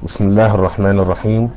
بسم الله الرحمن الرحيم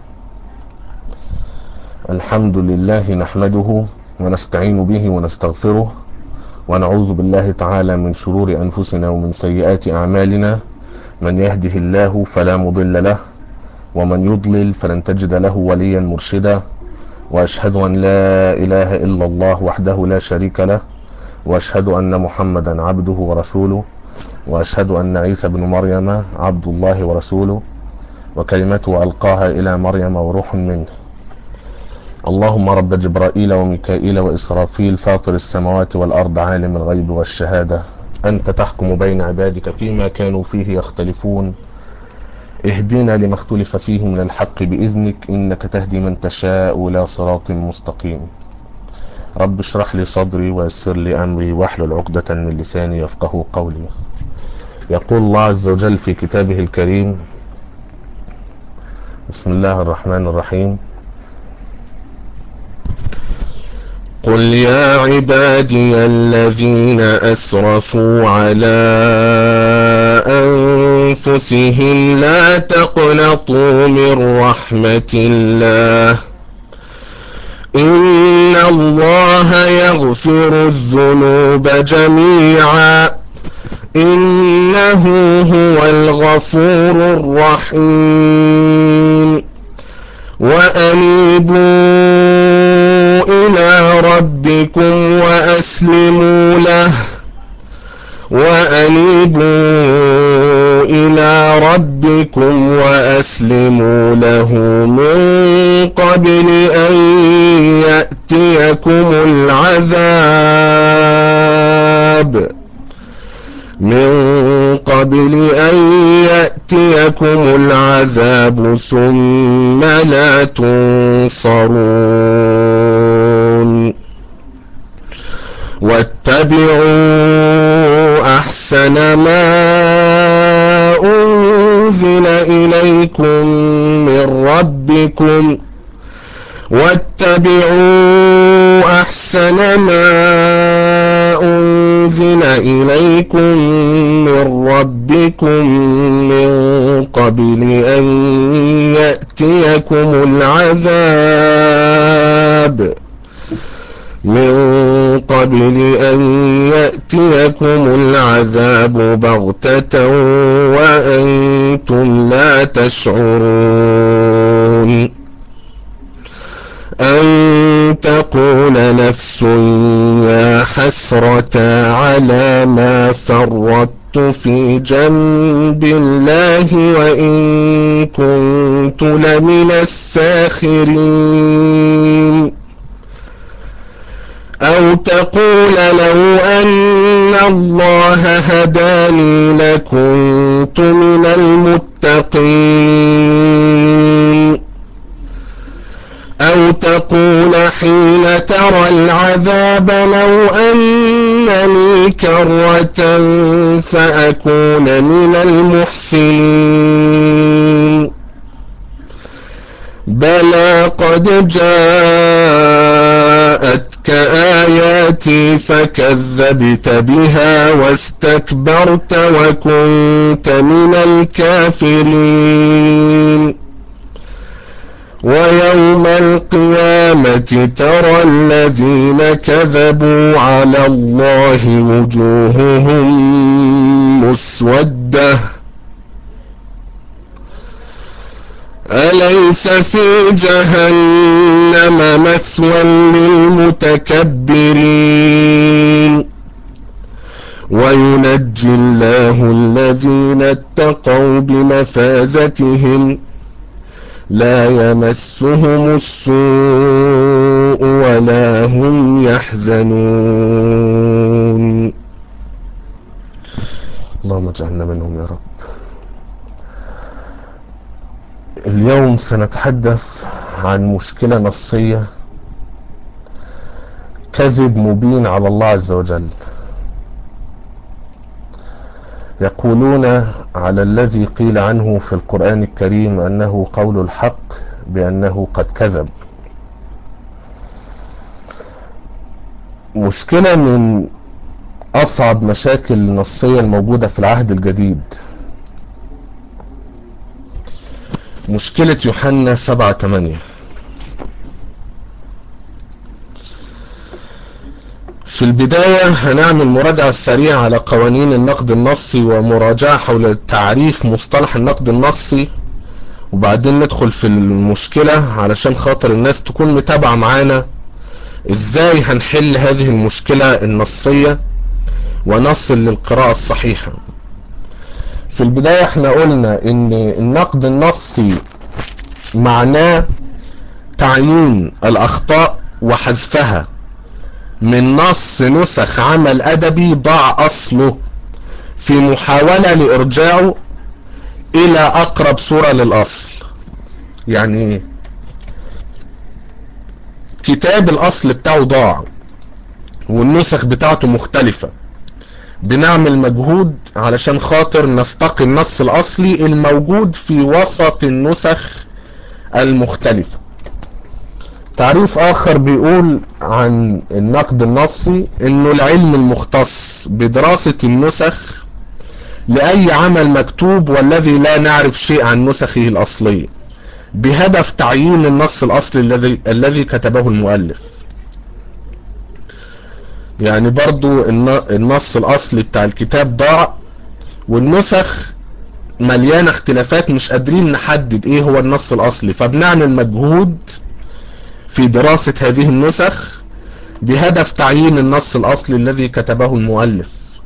الحمد لله نحمده ونستعين به ونستغفره ونعوذ بالله تعالى من شرور أنفسنا ومن سيئات أعمالنا من يهده الله فلا مضل له ومن يضلل فلن تجد له وليا مرشدا وأشهد أن لا إله إلا الله وحده لا شريك له وأشهد أن محمدا عبده ورسوله وأشهد أن عيسى بن مريم عبد الله ورسوله وكلمته ألقاها إلى مريم وروح منه اللهم رب جبرائيل وميكائيل وإسرافيل فاطر السماوات والأرض عالم الغيب والشهادة أنت تحكم بين عبادك فيما كانوا فيه يختلفون اهدنا لما اختلف فيه من الحق بإذنك إنك تهدي من تشاء إلى صراط مستقيم رب اشرح لي صدري ويسر لي أمري واحلل عقدة من لساني يفقه قولي يقول الله عز وجل في كتابه الكريم بسم الله الرحمن الرحيم قل يا عبادي الذين أسرفوا على أنفسهم لا تقنطوا من رحمة الله إن الله يغفر الذنوب جميعا إنه هو الغفور الرحيم وأنيبوا إلى ربكم وأسلموا له وأنيبوا إلى ربكم وأسلموا له من قبل أن يأتيكم العذاب من قبل أن يأتيكم العذاب ثم لا تنصرون واتبعوا أحسن ما أنزل إليكم من ربكم واتبعوا أحسن ما أنزل إليكم من ربكم من قبل أن يأتيكم العذاب من قبل أن يأتيكم العذاب بغتة وأنتم لا تشعرون أن تقول نفس يا حسرة على ما فرطت في جنب الله وإن كنت لمن الساخرين أو تقول لو أن الله هداني لكنت من المتقين أو تقول حين ترى العذاب لو أنني كرة فأكون من المحسنين بلى قد جاءتك آياتي فكذبت بها واستكبرت وكنت من الكافرين ويوم القيامة ترى الذين كذبوا على الله وجوههم مسودة أليس في جهنم مثوى للمتكبرين وينجي الله الذين اتقوا بمفازتهم لا يمسهم السوء ولا هم يحزنون اللهم اجعلنا منهم يا رب اليوم سنتحدث عن مشكلة نصية كذب مبين على الله عز وجل يقولون على الذي قيل عنه في القرآن الكريم أنه قول الحق بأنه قد كذب مشكلة من أصعب مشاكل النصية الموجودة في العهد الجديد مشكلة يوحنا سبعة تمانية في البداية هنعمل مراجعة سريعة على قوانين النقد النصي ومراجعة حول تعريف مصطلح النقد النصي وبعدين ندخل في المشكلة علشان خاطر الناس تكون متابعة معانا ازاي هنحل هذه المشكلة النصية ونصل للقراءة الصحيحة في البداية احنا قلنا ان النقد النصي معناه تعيين الاخطاء وحذفها من نص نسخ عمل ادبي ضاع اصله في محاولة لارجاعه الى اقرب صورة للاصل يعني ايه كتاب الاصل بتاعه ضاع والنسخ بتاعته مختلفة بنعمل مجهود علشان خاطر نستقي النص الاصلي الموجود في وسط النسخ المختلفة تعريف اخر بيقول عن النقد النصي انه العلم المختص بدراسة النسخ لأي عمل مكتوب والذي لا نعرف شيء عن نسخه الأصلية بهدف تعيين النص الأصلي الذي الذي كتبه المؤلف يعني برضو النص الأصلي بتاع الكتاب ضاع والنسخ مليانة اختلافات مش قادرين نحدد ايه هو النص الأصلي فبنعمل مجهود في دراسة هذه النسخ بهدف تعيين النص الأصلي الذي كتبه المؤلف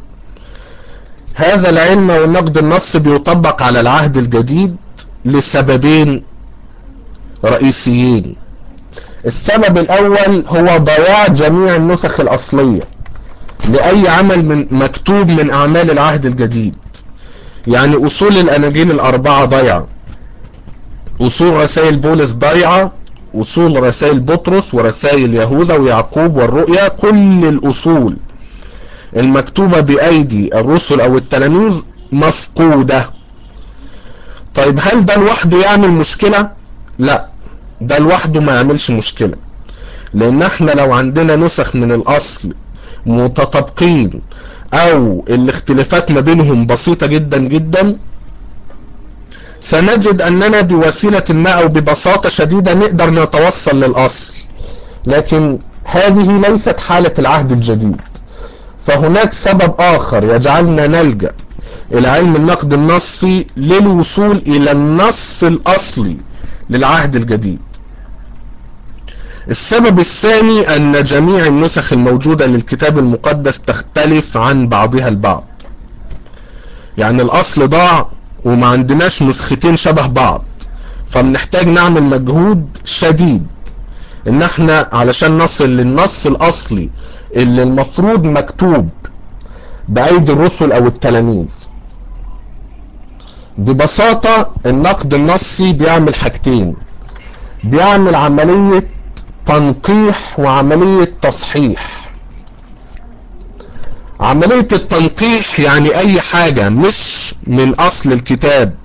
هذا العلم والنقد النص بيطبق على العهد الجديد لسببين رئيسيين السبب الاول هو ضياع جميع النسخ الاصلية لاي عمل من مكتوب من اعمال العهد الجديد يعني اصول الاناجيل الاربعة ضيعة اصول رسائل بولس ضيعة اصول رسائل بطرس ورسائل يهوذا ويعقوب والرؤيا كل الاصول المكتوبة بايدي الرسل او التلاميذ مفقودة طيب هل ده لوحده يعمل مشكلة لا ده لوحده ما يعملش مشكلة لان احنا لو عندنا نسخ من الاصل متطابقين او الاختلافات ما بينهم بسيطة جدا جدا سنجد اننا بوسيلة ما او ببساطة شديدة نقدر نتوصل للاصل لكن هذه ليست حالة العهد الجديد فهناك سبب اخر يجعلنا نلجأ الى علم النقد النصي للوصول الى النص الاصلي للعهد الجديد السبب الثاني ان جميع النسخ الموجودة للكتاب المقدس تختلف عن بعضها البعض يعني الاصل ضاع وما عندناش نسختين شبه بعض فبنحتاج نعمل مجهود شديد ان احنا علشان نصل للنص الاصلي اللي المفروض مكتوب بايدي الرسل او التلاميذ ببساطة النقد النصي بيعمل حاجتين بيعمل عملية تنقيح وعملية تصحيح عملية التنقيح يعني اي حاجة مش من اصل الكتاب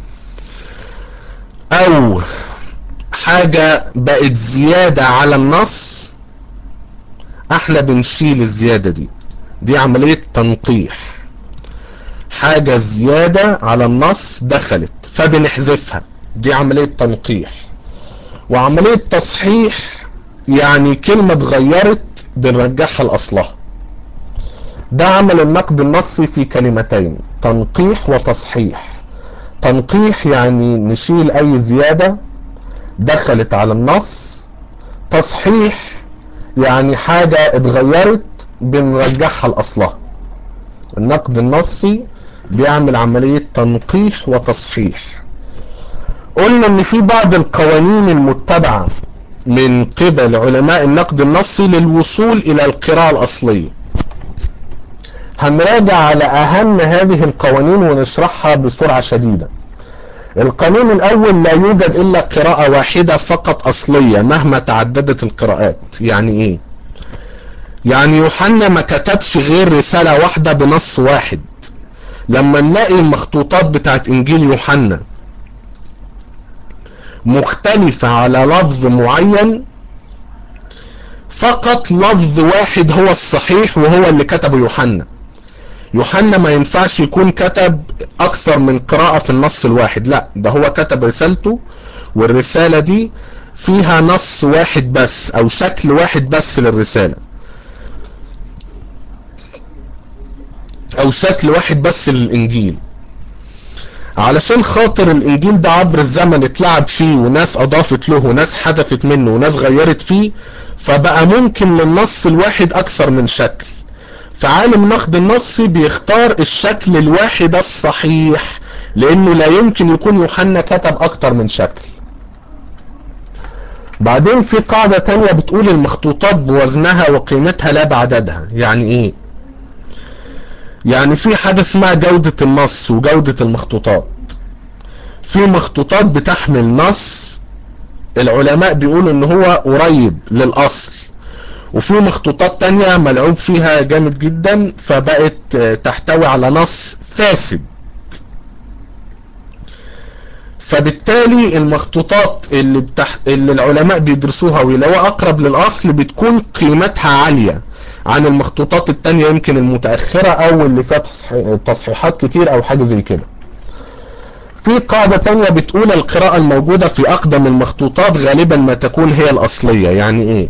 او حاجة بقت زيادة على النص احنا بنشيل الزيادة دي دي عملية تنقيح حاجة زيادة على النص دخلت فبنحذفها دي عملية تنقيح وعملية تصحيح يعني كلمة اتغيرت بنرجعها لأصلها ده عمل النقد النصي في كلمتين تنقيح وتصحيح تنقيح يعني نشيل اي زيادة دخلت على النص تصحيح يعني حاجة اتغيرت بنرجعها لأصلها النقد النصي بيعمل عملية تنقيح وتصحيح قلنا ان في بعض القوانين المتبعة من قبل علماء النقد النصي للوصول الى القراءة الاصلية هنراجع على اهم هذه القوانين ونشرحها بسرعة شديدة القانون الاول لا يوجد الا قراءة واحدة فقط اصلية مهما تعددت القراءات يعني ايه يعني يوحنا ما كتبش غير رسالة واحدة بنص واحد لما نلاقي المخطوطات بتاعت انجيل يوحنا مختلفة على لفظ معين فقط لفظ واحد هو الصحيح وهو اللي كتبه يوحنا يوحنا ما ينفعش يكون كتب اكثر من قراءة في النص الواحد لا ده هو كتب رسالته والرسالة دي فيها نص واحد بس او شكل واحد بس للرسالة او شكل واحد بس للانجيل علشان خاطر الانجيل ده عبر الزمن اتلعب فيه وناس اضافت له وناس حذفت منه وناس غيرت فيه فبقى ممكن للنص الواحد اكثر من شكل فعالم نقد النصي بيختار الشكل الواحد الصحيح لانه لا يمكن يكون يوحنا كتب اكتر من شكل بعدين في قاعدة تانية بتقول المخطوطات بوزنها وقيمتها لا بعددها يعني ايه يعني في حاجة اسمها جودة النص وجودة المخطوطات في مخطوطات بتحمل نص العلماء بيقولوا ان هو قريب للاصل وفي مخطوطات تانية ملعوب فيها جامد جدا فبقت تحتوي على نص فاسد فبالتالي المخطوطات اللي, بتح... اللي العلماء بيدرسوها ويلاقوها اقرب للاصل بتكون قيمتها عالية عن المخطوطات التانية يمكن المتأخرة او اللي فيها تصحيحات كتير او حاجة زي كده في قاعدة تانية بتقول القراءة الموجودة في اقدم المخطوطات غالبا ما تكون هي الاصلية يعني ايه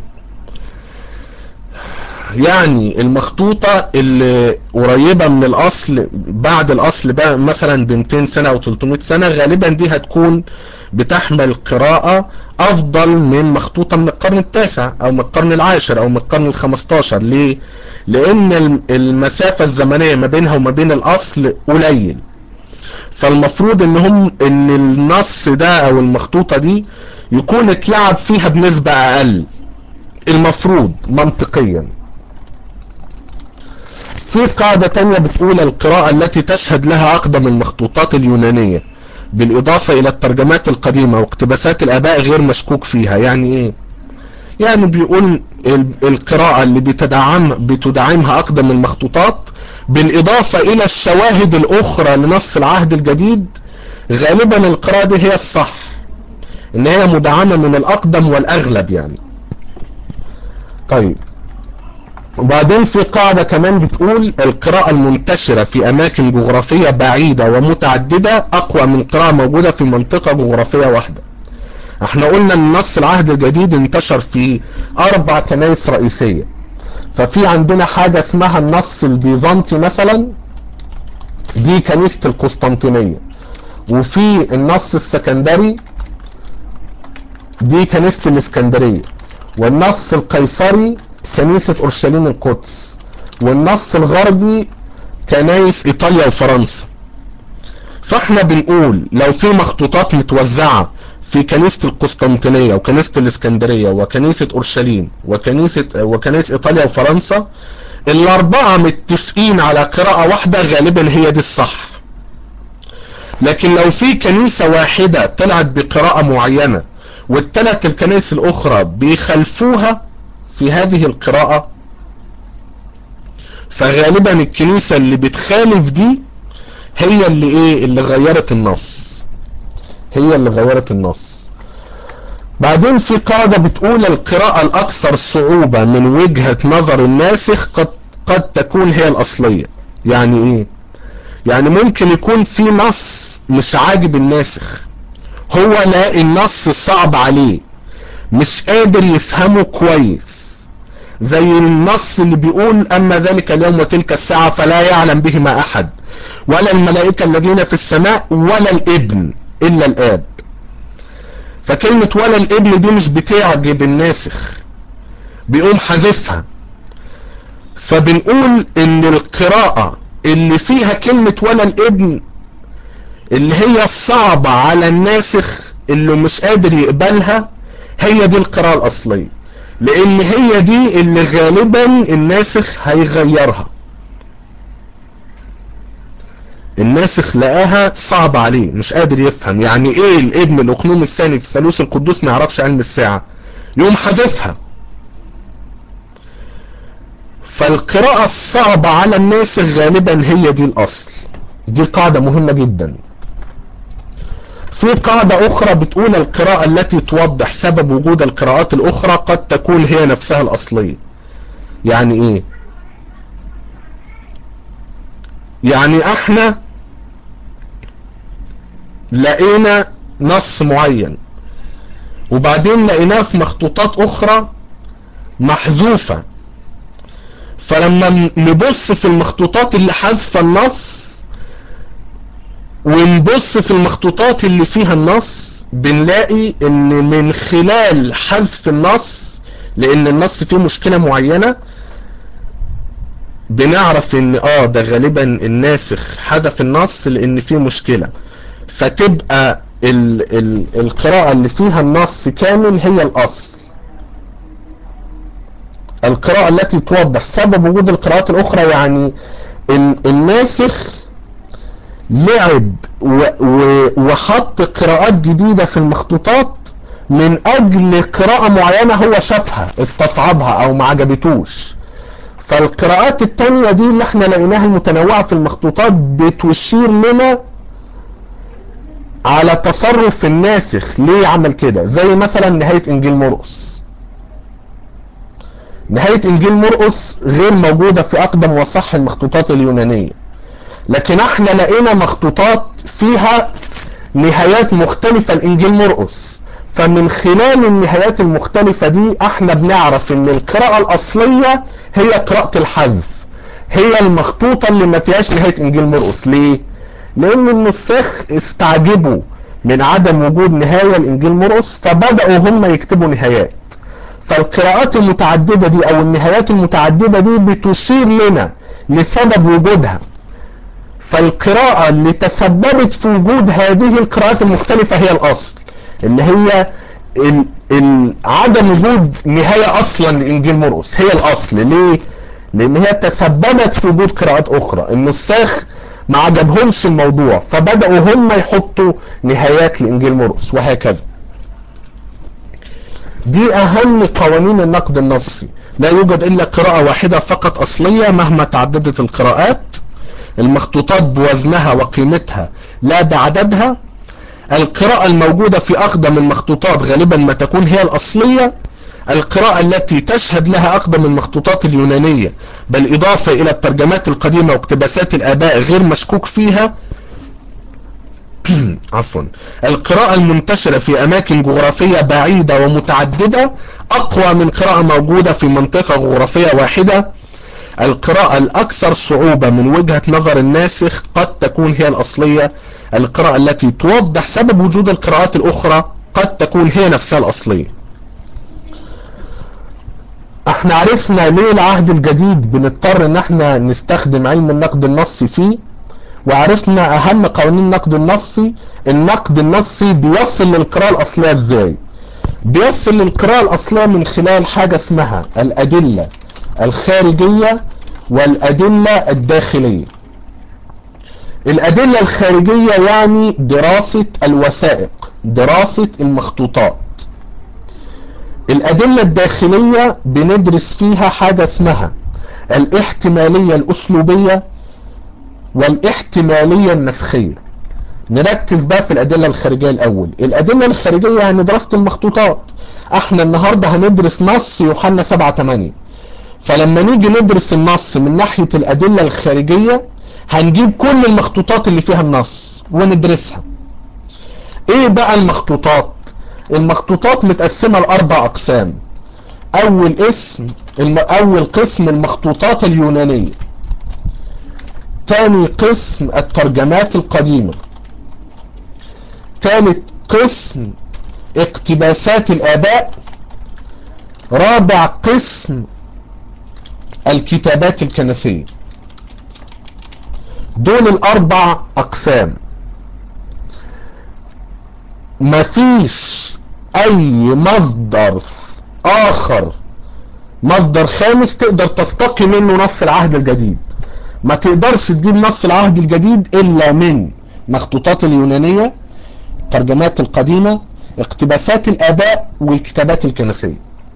يعني المخطوطة اللي قريبة من الاصل بعد الاصل بقى مثلا ب 200 سنة او 300 سنة غالبا دي هتكون بتحمل قراءة افضل من مخطوطة من القرن التاسع او من القرن العاشر او من القرن الخمستاشر ليه لان المسافة الزمنية ما بينها وما بين الاصل قليل فالمفروض ان هم ان النص ده او المخطوطة دي يكون اتلعب فيها بنسبة اقل المفروض منطقيا في قاعدة تانية بتقول القراءة التي تشهد لها أقدم المخطوطات اليونانية بالإضافة إلى الترجمات القديمة واقتباسات الآباء غير مشكوك فيها يعني إيه؟ يعني بيقول القراءة اللي بتدعم بتدعمها أقدم المخطوطات بالإضافة إلى الشواهد الأخرى لنص العهد الجديد غالبا القراءة دي هي الصح إن هي مدعمة من الأقدم والأغلب يعني طيب وبعدين في قاعدة كمان بتقول القراءة المنتشرة في أماكن جغرافية بعيدة ومتعددة أقوى من قراءة موجودة في منطقة جغرافية واحدة احنا قلنا ان نص العهد الجديد انتشر في أربع كنائس رئيسية ففي عندنا حاجة اسمها النص البيزنطي مثلا دي كنيسة القسطنطينية وفي النص السكندري دي كنيسة الاسكندرية والنص القيصري كنيسة أورشليم القدس والنص الغربي كنايس إيطاليا وفرنسا فاحنا بنقول لو في مخطوطات متوزعة في كنيسة القسطنطينية وكنيسة الإسكندرية وكنيسة أورشليم وكنيسة وكنيسة إيطاليا وفرنسا الأربعة متفقين على قراءة واحدة غالبا هي دي الصح لكن لو في كنيسة واحدة طلعت بقراءة معينة والثلاث الكنائس الأخرى بيخلفوها في هذه القراءة فغالبا الكنيسة اللي بتخالف دي هي اللي ايه اللي غيرت النص هي اللي غيرت النص بعدين في قاعدة بتقول القراءة الاكثر صعوبة من وجهة نظر الناسخ قد, قد تكون هي الاصلية يعني ايه يعني ممكن يكون في نص مش عاجب الناسخ هو لاقي النص صعب عليه مش قادر يفهمه كويس زي النص اللي بيقول اما ذلك اليوم وتلك الساعة فلا يعلم بهما احد ولا الملائكة الذين في السماء ولا الابن الا الاب فكلمة ولا الابن دي مش بتعجب الناسخ بيقوم حذفها فبنقول ان القراءة اللي فيها كلمة ولا الابن اللي هي الصعبة على الناسخ اللي مش قادر يقبلها هي دي القراءة الاصلية لان هي دي اللي غالبا الناسخ هيغيرها الناسخ لقاها صعب عليه مش قادر يفهم يعني ايه الابن الاقنوم الثاني في الثالوث القدوس ما يعرفش علم الساعة يوم حذفها فالقراءة الصعبة على الناسخ غالبا هي دي الاصل دي قاعدة مهمة جدا في قاعدة اخرى بتقول القراءة التي توضح سبب وجود القراءات الاخرى قد تكون هي نفسها الاصلية يعني ايه يعني احنا لقينا نص معين وبعدين لقيناه في مخطوطات اخرى محذوفة فلما نبص في المخطوطات اللي حذفة النص ونبص في المخطوطات اللي فيها النص بنلاقي ان من خلال حذف النص لان النص فيه مشكلة معينة بنعرف ان اه ده غالبا الناسخ حذف النص لان فيه مشكلة فتبقى ال ال القراءة اللي فيها النص كامل هي الاصل القراءة التي توضح سبب وجود القراءات الاخرى يعني الناسخ لعب و و وحط قراءات جديدة في المخطوطات من اجل قراءة معينة هو شافها استصعبها او ما عجبتوش فالقراءات التانية دي اللي احنا لقيناها المتنوعة في المخطوطات بتشير لنا على تصرف الناسخ ليه عمل كده زي مثلا نهاية انجيل مرقس نهاية انجيل مرقس غير موجودة في اقدم وصح المخطوطات اليونانية لكن احنا لقينا مخطوطات فيها نهايات مختلفة لانجيل مرقس فمن خلال النهايات المختلفة دي احنا بنعرف ان القراءة الاصلية هي قراءة الحذف هي المخطوطة اللي ما فيهاش نهاية انجيل مرقس ليه لان النساخ استعجبوا من عدم وجود نهاية لانجيل مرقس فبدأوا هم يكتبوا نهايات فالقراءات المتعددة دي او النهايات المتعددة دي بتشير لنا لسبب وجودها فالقراءة اللي تسببت في وجود هذه القراءات المختلفة هي الاصل اللي هي ال ال عدم وجود نهاية اصلا لانجيل مرقس هي الاصل ليه لان هي تسببت في وجود قراءات اخرى النساخ ما عجبهمش الموضوع فبدأوا هم يحطوا نهايات لانجيل مرقس وهكذا دي اهم قوانين النقد النصي لا يوجد الا قراءة واحدة فقط اصلية مهما تعددت القراءات المخطوطات بوزنها وقيمتها لا بعددها القراءة الموجودة في أقدم المخطوطات غالبا ما تكون هي الأصلية القراءة التي تشهد لها أقدم المخطوطات اليونانية بل إضافة إلى الترجمات القديمة واقتباسات الآباء غير مشكوك فيها عفوا القراءة المنتشرة في أماكن جغرافية بعيدة ومتعددة أقوى من قراءة موجودة في منطقة جغرافية واحدة القراءة الأكثر صعوبة من وجهة نظر الناسخ قد تكون هي الأصلية القراءة التي توضح سبب وجود القراءات الأخرى قد تكون هي نفسها الأصلية احنا عرفنا ليه العهد الجديد بنضطر ان احنا نستخدم علم النقد النصي فيه وعرفنا اهم قوانين النقد النصي النقد النصي بيصل للقراءة الاصلية ازاي بيصل للقراءة الاصلية من خلال حاجة اسمها الادلة الخارجية والادلة الداخلية الادلة الخارجية يعني دراسة الوثائق دراسة المخطوطات الادلة الداخلية بندرس فيها حاجة اسمها الاحتمالية الاسلوبية والاحتمالية النسخية نركز بقى في الادلة الخارجية الاول الادلة الخارجية يعني دراسة المخطوطات احنا النهاردة هندرس نص يوحنا 7 8 فلما نيجي ندرس النص من ناحية الادلة الخارجية هنجيب كل المخطوطات اللي فيها النص وندرسها ايه بقى المخطوطات المخطوطات متقسمة لاربع اقسام اول اسم الم... اول قسم المخطوطات اليونانية تاني قسم الترجمات القديمة ثالث قسم اقتباسات الاباء رابع قسم الكتابات الكنسية دول الاربع اقسام مفيش اي مصدر اخر مصدر خامس تقدر تستقي منه نص العهد الجديد ما تقدرش تجيب نص العهد الجديد الا من مخطوطات اليونانية الترجمات القديمة اقتباسات الاباء والكتابات الكنسية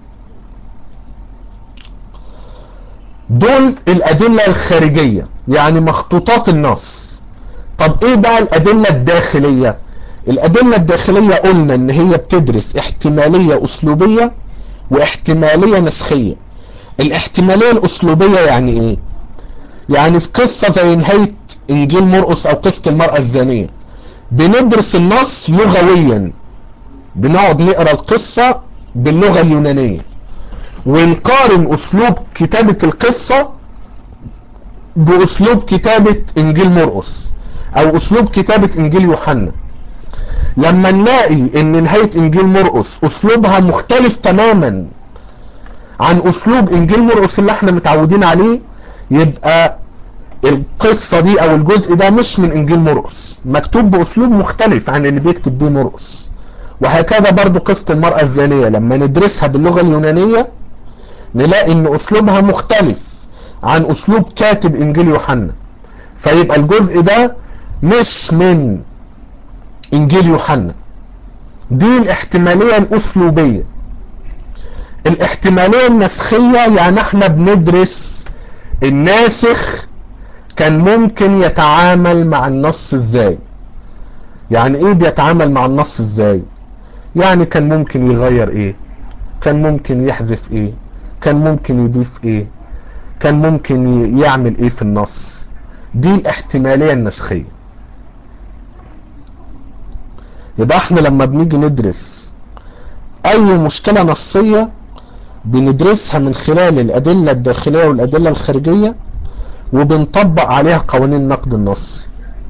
دول الادلة الخارجية يعني مخطوطات النص طب ايه بقى الادلة الداخلية الادلة الداخلية قلنا ان هي بتدرس احتمالية اسلوبية واحتمالية نسخية الاحتمالية الاسلوبية يعني ايه يعني في قصة زي نهاية انجيل مرقس او قصة المرأة الزانية بندرس النص لغويا بنقعد نقرا القصة باللغة اليونانية ونقارن اسلوب كتابة القصة باسلوب كتابة انجيل مرقس او اسلوب كتابة انجيل يوحنا لما نلاقي ان نهاية انجيل مرقس اسلوبها مختلف تماما عن اسلوب انجيل مرقس اللي احنا متعودين عليه يبقى القصة دي او الجزء ده مش من انجيل مرقس مكتوب باسلوب مختلف عن اللي بيكتب بيه مرقس وهكذا برضو قصة المرأة الزانية لما ندرسها باللغة اليونانية نلاقي ان اسلوبها مختلف عن اسلوب كاتب انجيل يوحنا فيبقى الجزء ده مش من انجيل يوحنا دي الاحتمالية الاسلوبية الاحتمالية النسخية يعني احنا بندرس الناسخ كان ممكن يتعامل مع النص ازاي يعني ايه بيتعامل مع النص ازاي يعني كان ممكن يغير ايه كان ممكن يحذف ايه كان ممكن يضيف ايه كان ممكن يعمل ايه في النص دي الاحتمالية النسخية يبقى احنا لما بنيجي ندرس اي مشكلة نصية بندرسها من خلال الادلة الداخلية والادلة الخارجية وبنطبق عليها قوانين النقد النصي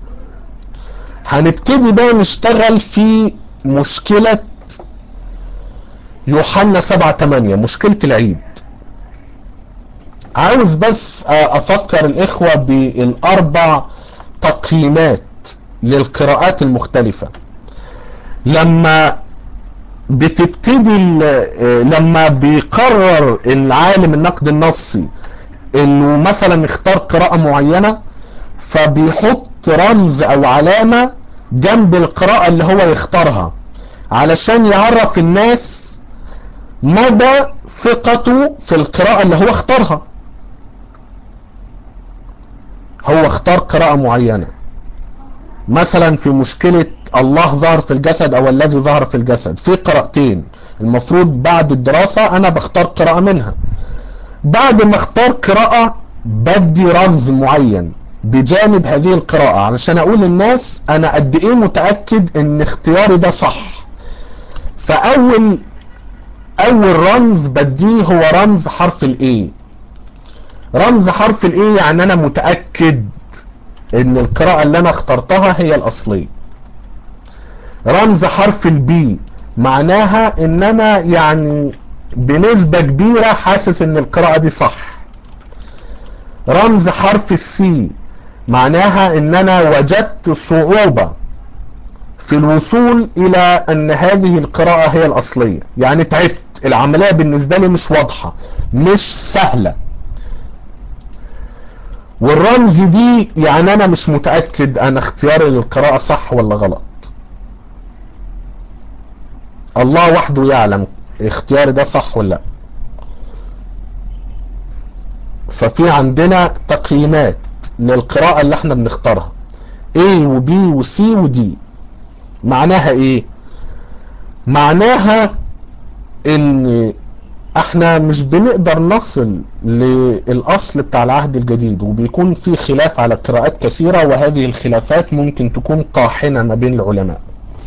هنبتدي بقى نشتغل في مشكلة يوحنا 7 8 مشكلة العيد عاوز بس افكر الاخوة بالاربع تقييمات للقراءات المختلفة لما بتبتدي لما بيقرر العالم النقد النصي انه مثلا اختار قراءة معينة فبيحط رمز او علامة جنب القراءة اللي هو يختارها علشان يعرف الناس مدى ثقته في القراءة اللي هو اختارها هو اختار قراءة معينة مثلا في مشكلة الله ظهر في الجسد او الذي ظهر في الجسد في قراءتين المفروض بعد الدراسة انا بختار قراءة منها بعد ما اختار قراءة بدي رمز معين بجانب هذه القراءة علشان اقول للناس انا قد ايه متأكد ان اختياري ده صح فاول اول رمز بديه هو رمز حرف الاي رمز حرف الاي يعني انا متأكد ان القراءة اللي انا اخترتها هي الاصلية رمز حرف البي معناها ان انا يعني بنسبة كبيرة حاسس ان القراءة دي صح رمز حرف السي معناها ان انا وجدت صعوبة في الوصول الى ان هذه القراءة هي الاصلية يعني تعبت العملية بالنسبة لي مش واضحة مش سهلة والرمز دي يعني انا مش متأكد انا اختياري للقراءة صح ولا غلط الله وحده يعلم اختياري ده صح ولا لا ففي عندنا تقييمات للقراءة اللي احنا بنختارها A و B و C و D معناها ايه معناها ان احنا مش بنقدر نصل للاصل بتاع العهد الجديد وبيكون في خلاف على قراءات كثيرة وهذه الخلافات ممكن تكون طاحنة ما بين العلماء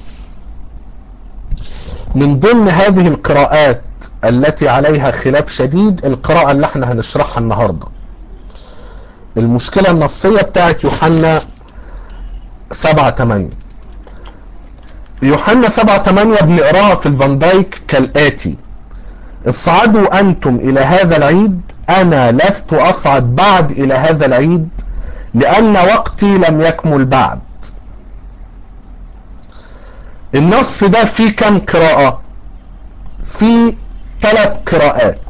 من ضمن هذه القراءات التي عليها خلاف شديد القراءة اللي احنا هنشرحها النهاردة المشكلة النصية بتاعت يوحنا 7 8 يوحنا 7 8 بنقراها في الفان دايك كالآتي اصعدوا أنتم إلى هذا العيد أنا لست أصعد بعد إلى هذا العيد لأن وقتي لم يكمل بعد النص ده فيه كم قراءة في ثلاث قراءات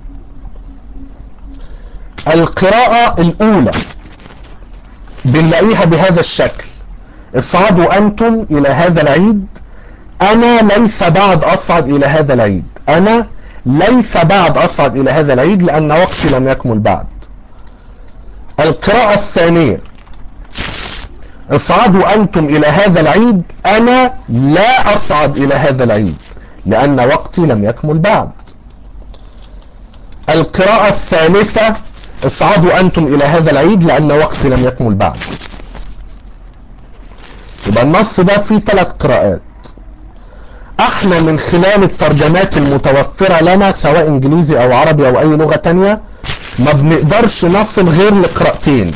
القراءة الأولى بنلاقيها بهذا الشكل اصعدوا أنتم إلى هذا العيد أنا ليس بعد أصعد إلى هذا العيد أنا ليس بعد أصعد إلى هذا العيد لأن وقتي لم يكمل بعد القراءة الثانية اصعدوا أنتم إلى هذا العيد أنا لا أصعد إلى هذا العيد لأن وقتي لم يكمل بعد القراءة الثالثة اصعدوا أنتم إلى هذا العيد لأن وقتي لم يكمل بعد يبقى النص ده فيه ثلاث قراءات احنا من خلال الترجمات المتوفرة لنا سواء انجليزي او عربي او اي لغة تانية ما بنقدرش نصل غير لقراءتين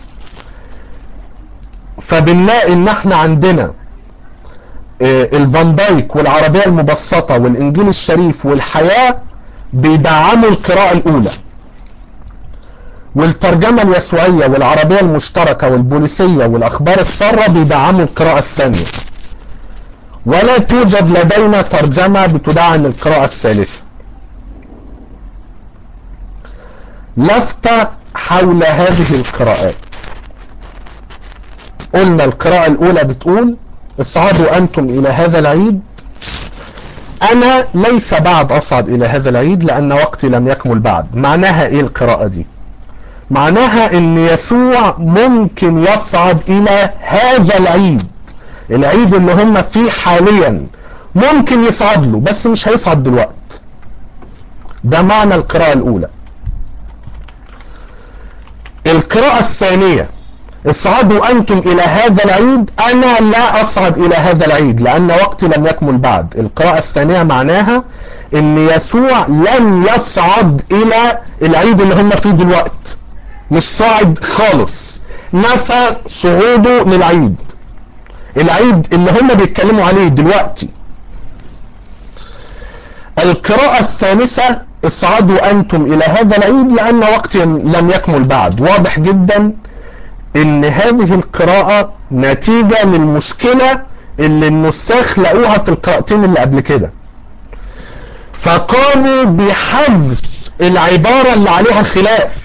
فبنلاقي ان احنا عندنا الفان دايك والعربية المبسطة والانجيل الشريف والحياة بيدعموا القراءة الاولى والترجمة اليسوعية والعربية المشتركة والبوليسية والاخبار السارة بيدعموا القراءة الثانية ولا توجد لدينا ترجمة بتدعم القراءة الثالثة لفتة حول هذه القراءات قلنا القراءة الأولى بتقول اصعدوا أنتم إلى هذا العيد أنا ليس بعد أصعد إلى هذا العيد لأن وقتي لم يكمل بعد معناها إيه القراءة دي معناها إن يسوع ممكن يصعد إلى هذا العيد العيد اللي هم فيه حاليا ممكن يصعد له بس مش هيصعد دلوقتي ده معنى القراءة الأولى القراءة الثانية اصعدوا أنتم إلى هذا العيد أنا لا أصعد إلى هذا العيد لأن وقتي لم يكمل بعد القراءة الثانية معناها إن يسوع لن يصعد إلى العيد اللي هم فيه دلوقتي مش صاعد خالص نفى صعوده للعيد العيد اللي هم بيتكلموا عليه دلوقتي القراءة الثالثة اصعدوا أنتم إلى هذا العيد لأن وقت لم يكمل بعد واضح جدا ان هذه القراءة نتيجة للمشكلة اللي النساخ لقوها في القراءتين اللي قبل كده فقاموا بحذف العبارة اللي عليها خلاف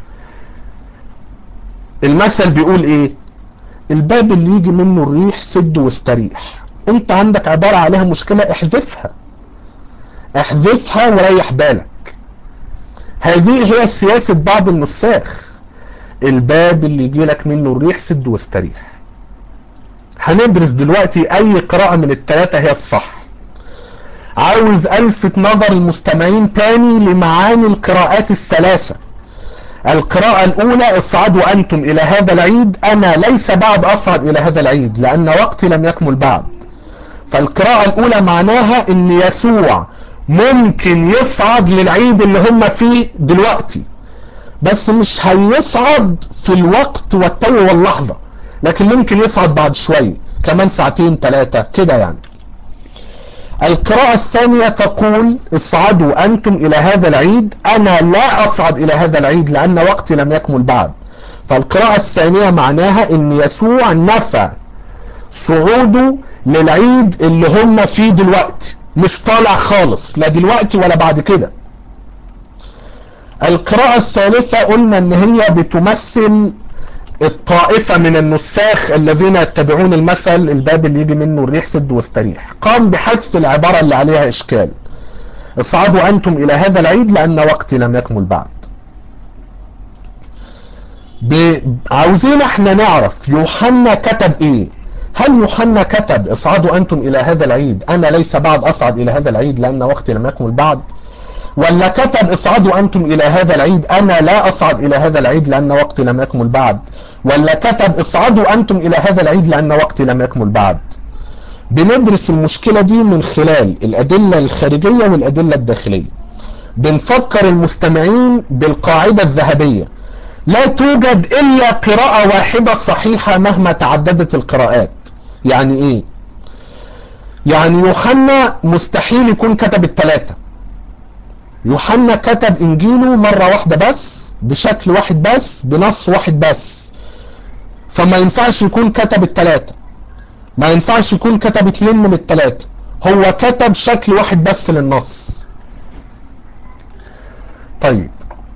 المثل بيقول ايه الباب اللي يجي منه الريح سد واستريح انت عندك عبارة عليها مشكلة احذفها احذفها وريح بالك هذه هي سياسة بعض النساخ الباب اللي يجي لك منه الريح سد واستريح هندرس دلوقتي اي قراءة من الثلاثة هي الصح عاوز الفت نظر المستمعين تاني لمعاني القراءات الثلاثة القراءة الاولى اصعدوا انتم الى هذا العيد انا ليس بعد اصعد الى هذا العيد لان وقتي لم يكمل بعد فالقراءة الاولى معناها ان يسوع ممكن يصعد للعيد اللي هم فيه دلوقتي بس مش هيصعد في الوقت والتو واللحظة لكن ممكن يصعد بعد شوية كمان ساعتين ثلاثة كده يعني القراءة الثانية تقول اصعدوا أنتم إلى هذا العيد أنا لا أصعد إلى هذا العيد لأن وقتي لم يكمل بعد فالقراءة الثانية معناها أن يسوع نفى صعوده للعيد اللي هم فيه دلوقتي مش طالع خالص لا دلوقتي ولا بعد كده القراءة الثالثة قلنا ان هي بتمثل الطائفة من النساخ الذين يتبعون المثل الباب اللي يجي منه الريح سد واستريح قام بحذف العبارة اللي عليها اشكال اصعدوا انتم الى هذا العيد لان وقتي لم يكمل بعد عاوزين احنا نعرف يوحنا كتب ايه هل يوحنا كتب اصعدوا انتم الى هذا العيد انا ليس بعد اصعد الى هذا العيد لان وقتي لم يكمل بعد ولا كتب اصعدوا انتم الى هذا العيد انا لا اصعد الى هذا العيد لان وقتي لم يكمل بعد ولا كتب اصعدوا انتم الى هذا العيد لان وقتي لم يكمل بعد بندرس المشكلة دي من خلال الادلة الخارجية والادلة الداخلية بنفكر المستمعين بالقاعدة الذهبية لا توجد الا قراءة واحدة صحيحة مهما تعددت القراءات يعني ايه يعني يوحنا مستحيل يكون كتب الثلاثة يوحنا كتب انجيله مرة واحدة بس بشكل واحد بس بنص واحد بس فما ينفعش يكون كتب التلاتة ما ينفعش يكون كتب اتنين من التلاتة هو كتب شكل واحد بس للنص طيب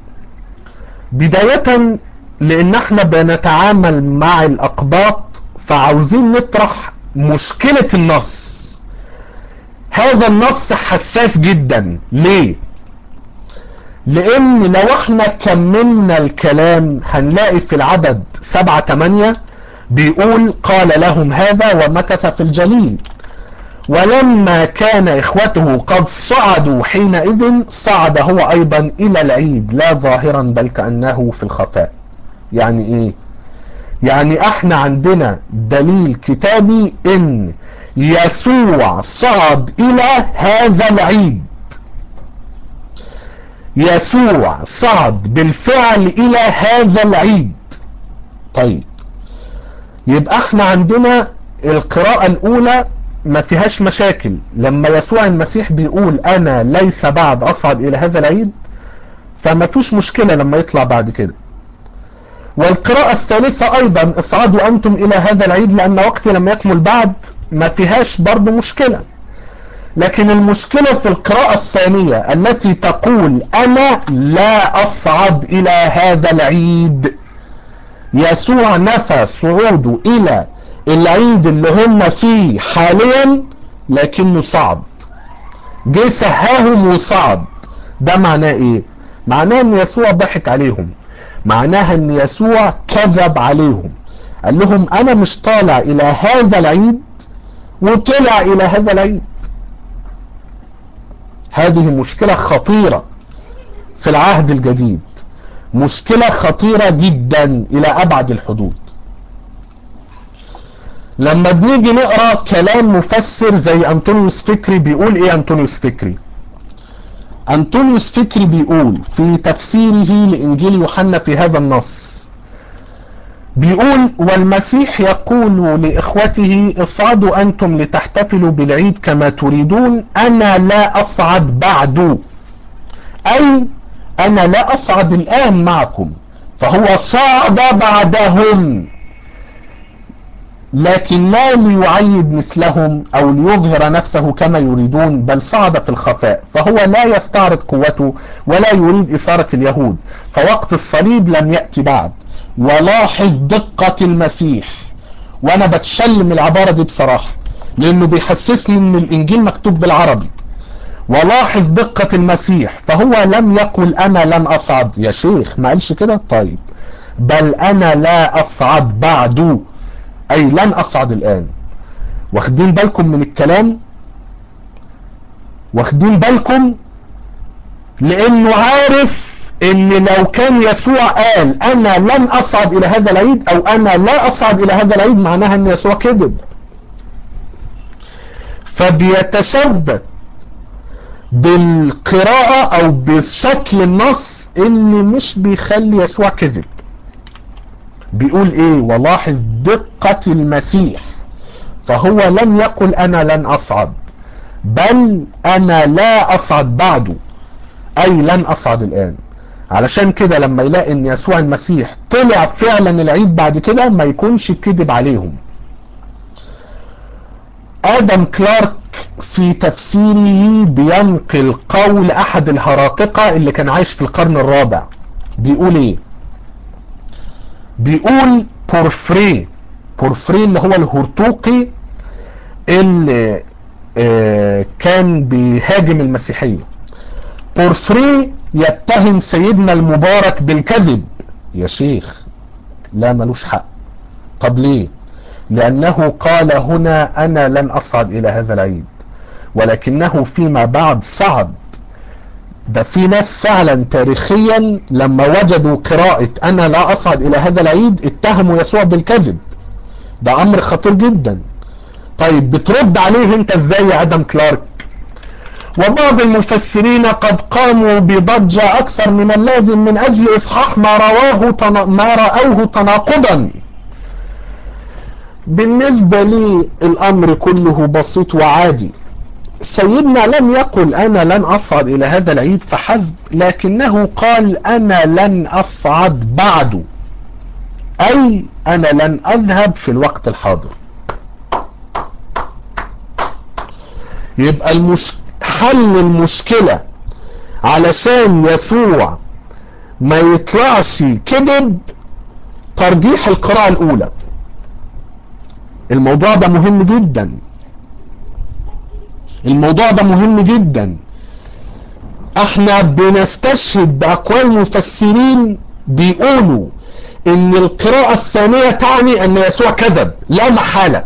بداية لان احنا بنتعامل مع الاقباط فعاوزين نطرح مشكلة النص هذا النص حساس جدا ليه لان لو احنا كملنا الكلام هنلاقي في العدد سبعة تمانية بيقول قال لهم هذا ومكث في الجليل ولما كان اخوته قد صعدوا حينئذ صعد هو ايضا الى العيد لا ظاهرا بل كأنه في الخفاء يعني ايه يعني احنا عندنا دليل كتابي ان يسوع صعد الى هذا العيد يسوع صعد بالفعل الى هذا العيد طيب يبقى احنا عندنا القراءة الاولى ما فيهاش مشاكل لما يسوع المسيح بيقول انا ليس بعد اصعد الى هذا العيد فما فيش مشكلة لما يطلع بعد كده والقراءة الثالثة ايضا اصعدوا انتم الى هذا العيد لان وقتي لم يكمل بعد ما فيهاش برضو مشكلة لكن المشكلة في القراءة الثانية التي تقول انا لا اصعد الى هذا العيد يسوع نفى صعوده الى العيد اللي هم فيه حاليا لكنه صعد جه سهاهم وصعد ده معناه ايه معناه ان يسوع ضحك عليهم معناها ان يسوع كذب عليهم قال لهم انا مش طالع الى هذا العيد وطلع الى هذا العيد هذه مشكلة خطيرة في العهد الجديد مشكلة خطيرة جدا الى ابعد الحدود لما بنيجي نقرا كلام مفسر زي انطونيوس فكري بيقول ايه انطونيوس فكري انطونيوس فكري بيقول في تفسيره لانجيل يوحنا في هذا النص بيقول والمسيح يقول لاخوته اصعدوا انتم لتحتفلوا بالعيد كما تريدون انا لا اصعد بعد اي انا لا اصعد الان معكم فهو صعد بعدهم لكن لا ليعيد مثلهم او ليظهر نفسه كما يريدون بل صعد في الخفاء فهو لا يستعرض قوته ولا يريد اثارة اليهود فوقت الصليب لم يأتي بعد ولاحظ دقة المسيح وانا بتشلم العبارة دي بصراحة لانه بيحسسني ان الانجيل مكتوب بالعربي ولاحظ دقة المسيح فهو لم يقل انا لن اصعد يا شيخ ما قالش كده طيب بل انا لا اصعد بعد اي لن اصعد الان واخدين بالكم من الكلام واخدين بالكم لانه عارف ان لو كان يسوع قال انا لن اصعد الى هذا العيد او انا لا اصعد الى هذا العيد معناها ان يسوع كذب فبيتثبت بالقراءة او بشكل النص اللي مش بيخلي يسوع كذب بيقول ايه ولاحظ دقة المسيح فهو لم يقل انا لن اصعد بل انا لا اصعد بعده اي لن اصعد الان علشان كده لما يلاقي ان يسوع المسيح طلع فعلا العيد بعد كده ما يكونش كذب عليهم ادم كلارك في تفسيره بينقل قول احد الهراطقة اللي كان عايش في القرن الرابع بيقول ايه بيقول بورفري بورفري اللي هو الهرطوقي اللي آه كان بيهاجم المسيحية بورفري يتهم سيدنا المبارك بالكذب يا شيخ لا ملوش حق طب ليه لأنه قال هنا أنا لن أصعد إلى هذا العيد ولكنه فيما بعد صعد ده في ناس فعلا تاريخيا لما وجدوا قراءة انا لا اصعد الى هذا العيد اتهموا يسوع بالكذب ده امر خطير جدا طيب بترد عليه انت ازاي يا ادم كلارك وبعض المفسرين قد قاموا بضجة اكثر من اللازم من اجل اصحاح ما رواه تنا... ما رأوه تناقضا بالنسبة لي الامر كله بسيط وعادي سيدنا لم يقل انا لن اصعد الى هذا العيد فحسب لكنه قال انا لن اصعد بعده اي انا لن اذهب في الوقت الحاضر يبقى المش... حل المشكلة علشان يسوع ما يطلعش كذب ترجيح القراءة الاولى الموضوع ده مهم جدا الموضوع ده مهم جدا احنا بنستشهد باقوال مفسرين بيقولوا ان القراءة الثانية تعني ان يسوع كذب لا محالة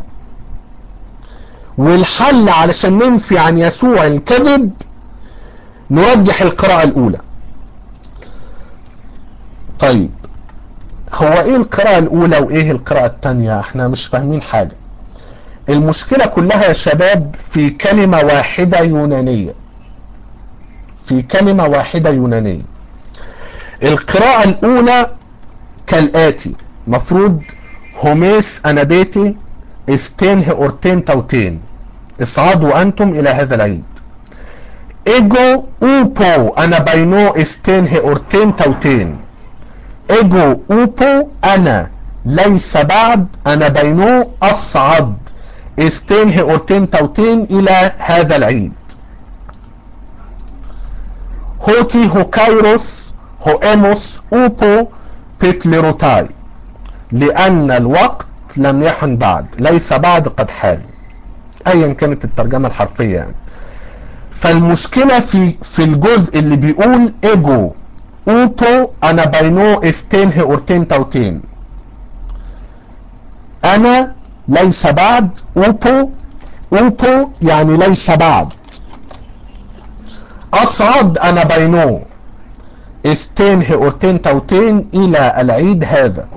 والحل علشان ننفي عن يسوع الكذب نرجح القراءة الاولى طيب هو ايه القراءة الاولى وايه القراءة الثانية احنا مش فاهمين حاجة المشكلة كلها يا شباب في كلمة واحدة يونانية في كلمة واحدة يونانية القراءة الاولى كالاتي مفروض هوميس انابيتي استنه اورتين توتين اصعدوا انتم الى هذا العيد ايجو اوبو انا بينو استنه اورتين توتين ايجو اوبو انا ليس بعد انا بينو اصعد استنه اورتين توتين الى هذا العيد هوتي هوكايروس هواموس اوبو بيتليروتاي لان الوقت لم يحن بعد ليس بعد قد حان ايا كانت الترجمة الحرفية يعني فالمشكلة في في الجزء اللي بيقول ايجو اوبو انا بينو استنه اورتين توتين انا ليس بعد اوبو اوبو يعني ليس بعد اصعد انا بينو استنه اورتين توتين الى العيد هذا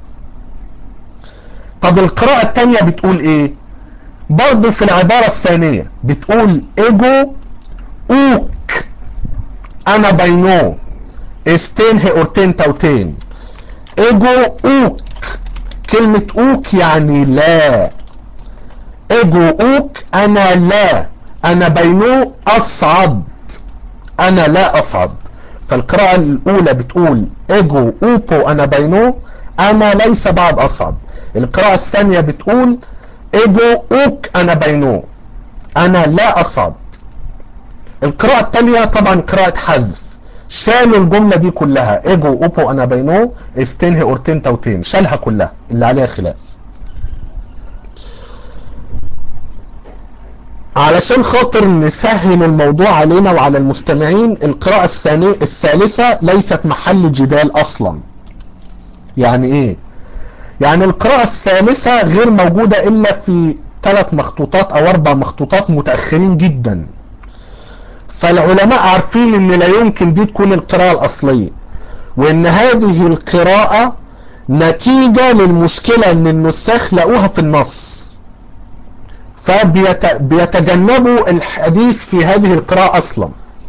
طب القراءة التانية بتقول ايه برضه في العبارة الثانية بتقول ايجو اوك انا بينو استنه اورتين توتين ايجو اوك كلمة اوك يعني لا ايجو اوك انا لا انا بينو اصعد انا لا اصعد فالقراءة الاولى بتقول ايجو اوبو انا بينو انا ليس بعد اصعد القراءة الثانية بتقول ايجو اوك انا بينو انا لا اصعد القراءة الثانية طبعا قراءة حذف شالوا الجملة دي كلها ايجو اوبو انا بينو استنه اورتين توتين شالها كلها اللي عليها خلاف علشان خاطر نسهل الموضوع علينا وعلى المستمعين القراءة الثانية الثالثة ليست محل جدال اصلا يعني ايه يعني القراءة الثالثة غير موجودة الا في ثلاث مخطوطات او اربع مخطوطات متأخرين جدا فالعلماء عارفين ان لا يمكن دي تكون القراءة الاصلية وان هذه القراءة نتيجة للمشكلة ان النساخ لقوها في النص فبيتجنبوا الحديث في هذه القراءة اصلا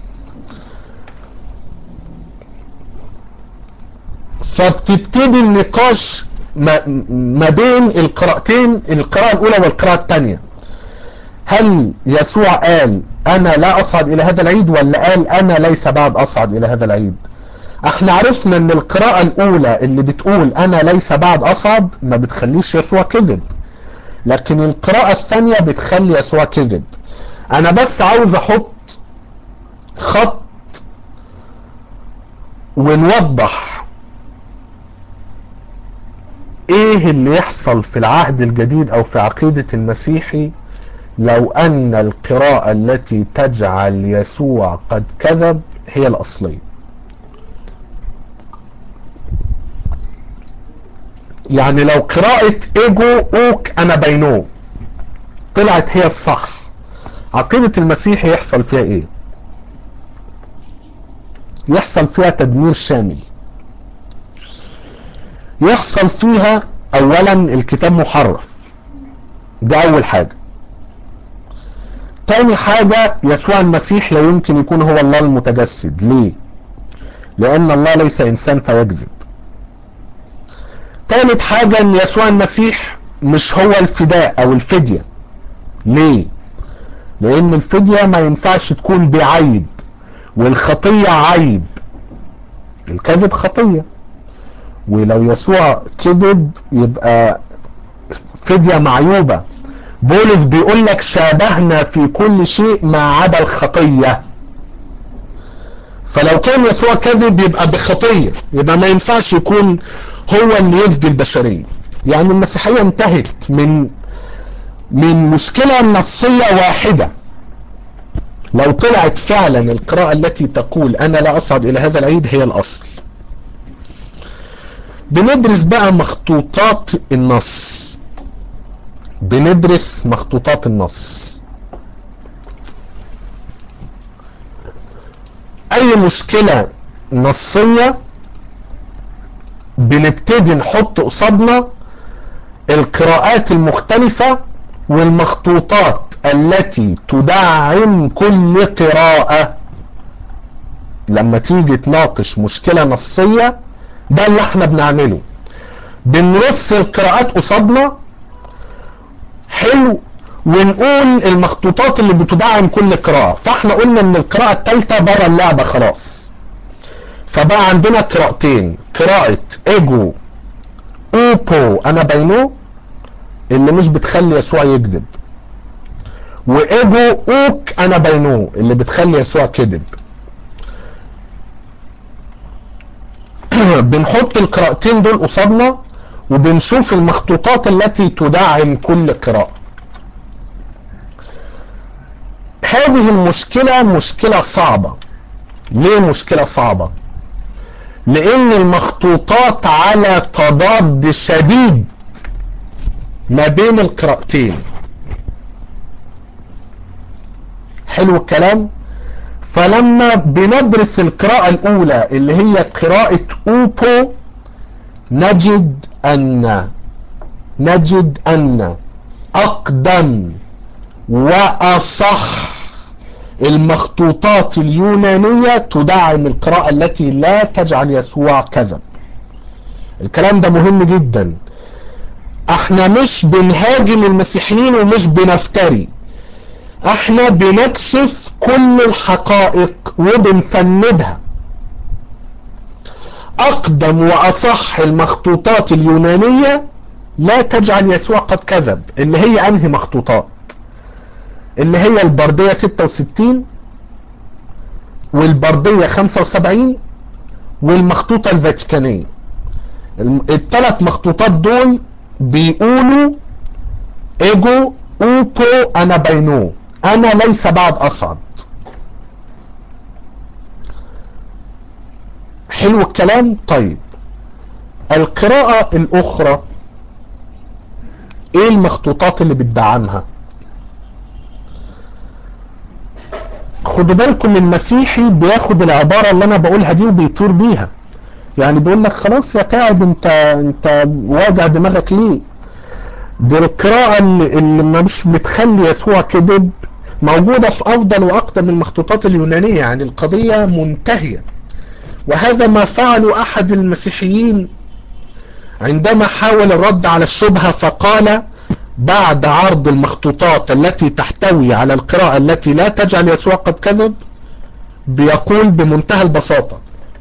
فبتبتدي النقاش ما بين القراءتين القراءة الاولى والقراءة الثانية هل يسوع قال انا لا اصعد الى هذا العيد ولا قال انا ليس بعد اصعد الى هذا العيد احنا عرفنا ان القراءة الاولى اللي بتقول انا ليس بعد اصعد ما بتخليش يسوع كذب لكن القراءة الثانية بتخلي يسوع كذب انا بس عاوز احط خط ونوضح ايه اللي يحصل في العهد الجديد او في عقيدة المسيحي لو ان القراءة التي تجعل يسوع قد كذب هي الاصلية يعني لو قراءة ايجو اوك انا بينو طلعت هي الصح عقيدة المسيح يحصل فيها ايه يحصل فيها تدمير شامل يحصل فيها اولا الكتاب محرف ده اول حاجة تاني حاجة يسوع المسيح لا يمكن يكون هو الله المتجسد ليه لان الله ليس انسان فيكذب تالت حاجة ان يسوع المسيح مش هو الفداء او الفدية ليه لان الفدية ما ينفعش تكون بعيب والخطية عيب الكذب خطية ولو يسوع كذب يبقى فدية معيوبة بولس بيقول لك شابهنا في كل شيء ما عدا الخطية فلو كان يسوع كذب يبقى بخطية يبقى ما ينفعش يكون هو اللي يفدي البشرية يعني المسيحية انتهت من من مشكلة نصية واحدة لو طلعت فعلا القراءة التي تقول انا لا اصعد الى هذا العيد هي الاصل بندرس بقى مخطوطات النص بندرس مخطوطات النص اي مشكلة نصية بنبتدي نحط قصادنا القراءات المختلفة والمخطوطات التي تدعم كل قراءة لما تيجي تناقش مشكلة نصية ده اللي احنا بنعمله بنرص القراءات قصادنا حلو ونقول المخطوطات اللي بتدعم كل قراءة فاحنا قلنا ان القراءة الثالثة بره اللعبة خلاص فبقى عندنا قراءتين قراءة ايجو اوبو انا بينو اللي مش بتخلي يسوع يكذب وايجو اوك انا بينو اللي بتخلي يسوع كذب بنحط القراءتين دول قصادنا وبنشوف المخطوطات التي تدعم كل قراءة هذه المشكلة مشكلة صعبة ليه مشكلة صعبة لان المخطوطات على تضاد شديد ما بين القراءتين حلو الكلام فلما بندرس القراءة الاولى اللي هي قراءة اوبو نجد ان نجد ان اقدم واصح المخطوطات اليونانية تدعم القراءة التي لا تجعل يسوع كذب الكلام ده مهم جدا احنا مش بنهاجم المسيحيين ومش بنفتري احنا بنكشف كل الحقائق وبنفندها اقدم واصح المخطوطات اليونانية لا تجعل يسوع قد كذب اللي هي انهي مخطوطات اللي هي البردية 66 والبردية 75 والمخطوطة الفاتيكانية الثلاث مخطوطات دول بيقولوا ايجو اوبو انا بينو انا ليس بعد اصعد حلو الكلام طيب القراءة الاخرى ايه المخطوطات اللي بتدعمها خدوا بالكم المسيحي بياخد العبارة اللي انا بقولها دي وبيطير بيها يعني بيقول لك خلاص يا تعب انت انت واجع دماغك ليه دي القراءة اللي, اللي مش بتخلي يسوع كذب موجودة في افضل واقدم المخطوطات اليونانية يعني القضية منتهية وهذا ما فعله احد المسيحيين عندما حاول الرد على الشبهة فقال بعد عرض المخطوطات التي تحتوي على القراءة التي لا تجعل يسوع قد كذب بيقول بمنتهى البساطة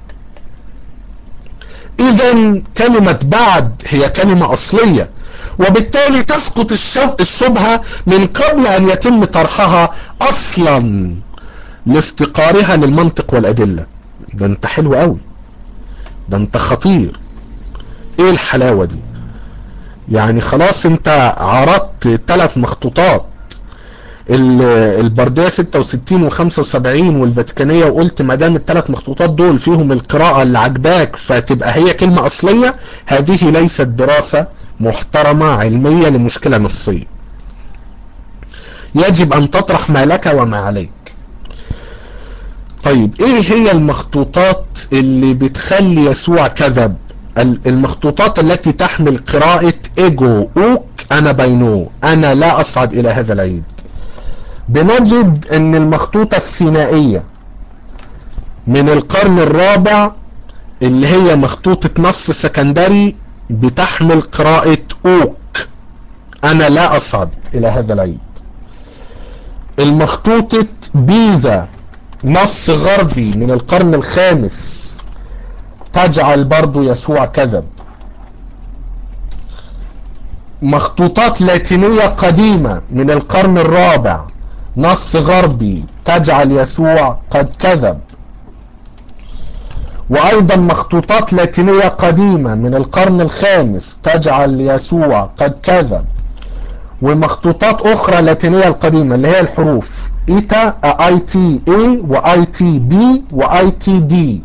اذا كلمة بعد هي كلمة اصلية وبالتالي تسقط الشبهة من قبل ان يتم طرحها اصلا لافتقارها للمنطق والادلة ده انت حلو قوي ده انت خطير ايه الحلاوة دي يعني خلاص انت عرضت ثلاث مخطوطات البرديه 66 و75 والفاتيكانيه وقلت ما دام الثلاث مخطوطات دول فيهم القراءه اللي عجباك فتبقى هي كلمه اصليه هذه ليست دراسه محترمه علميه لمشكله نصيه يجب ان تطرح ما لك وما عليك طيب ايه هي المخطوطات اللي بتخلي يسوع كذب المخطوطات التي تحمل قراءة ايجو اوك انا بينو انا لا اصعد الى هذا العيد بنجد ان المخطوطة السينائية من القرن الرابع اللي هي مخطوطة نص سكندري بتحمل قراءة اوك انا لا اصعد الى هذا العيد المخطوطة بيزا نص غربي من القرن الخامس تجعل برضو يسوع كذب مخطوطات لاتينية قديمة من القرن الرابع نص غربي تجعل يسوع قد كذب وايضا مخطوطات لاتينية قديمة من القرن الخامس تجعل يسوع قد كذب ومخطوطات اخرى لاتينية القديمة اللي هي الحروف ايتا اي تي اي واي تي بي واي تي دي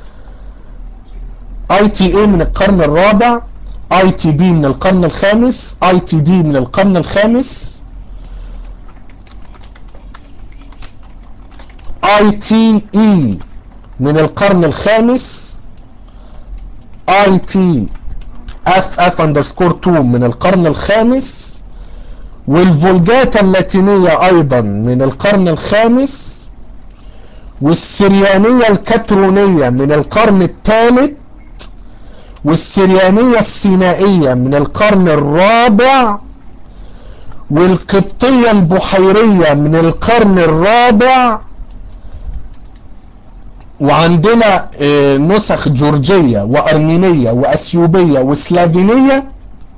اي تي اي من القرن الرابع اي تي بي من القرن الخامس اي تي دي من القرن الخامس اي تي اي من القرن الخامس اي تي اف اف اندرسكور 2 من القرن الخامس والفولجاتا اللاتينية ايضا من القرن الخامس والسريانية الكترونية من القرن الثالث والسريانية السينائية من القرن الرابع والقبطية البحيرية من القرن الرابع وعندنا نسخ جورجية وأرمينية وأثيوبية وسلافينية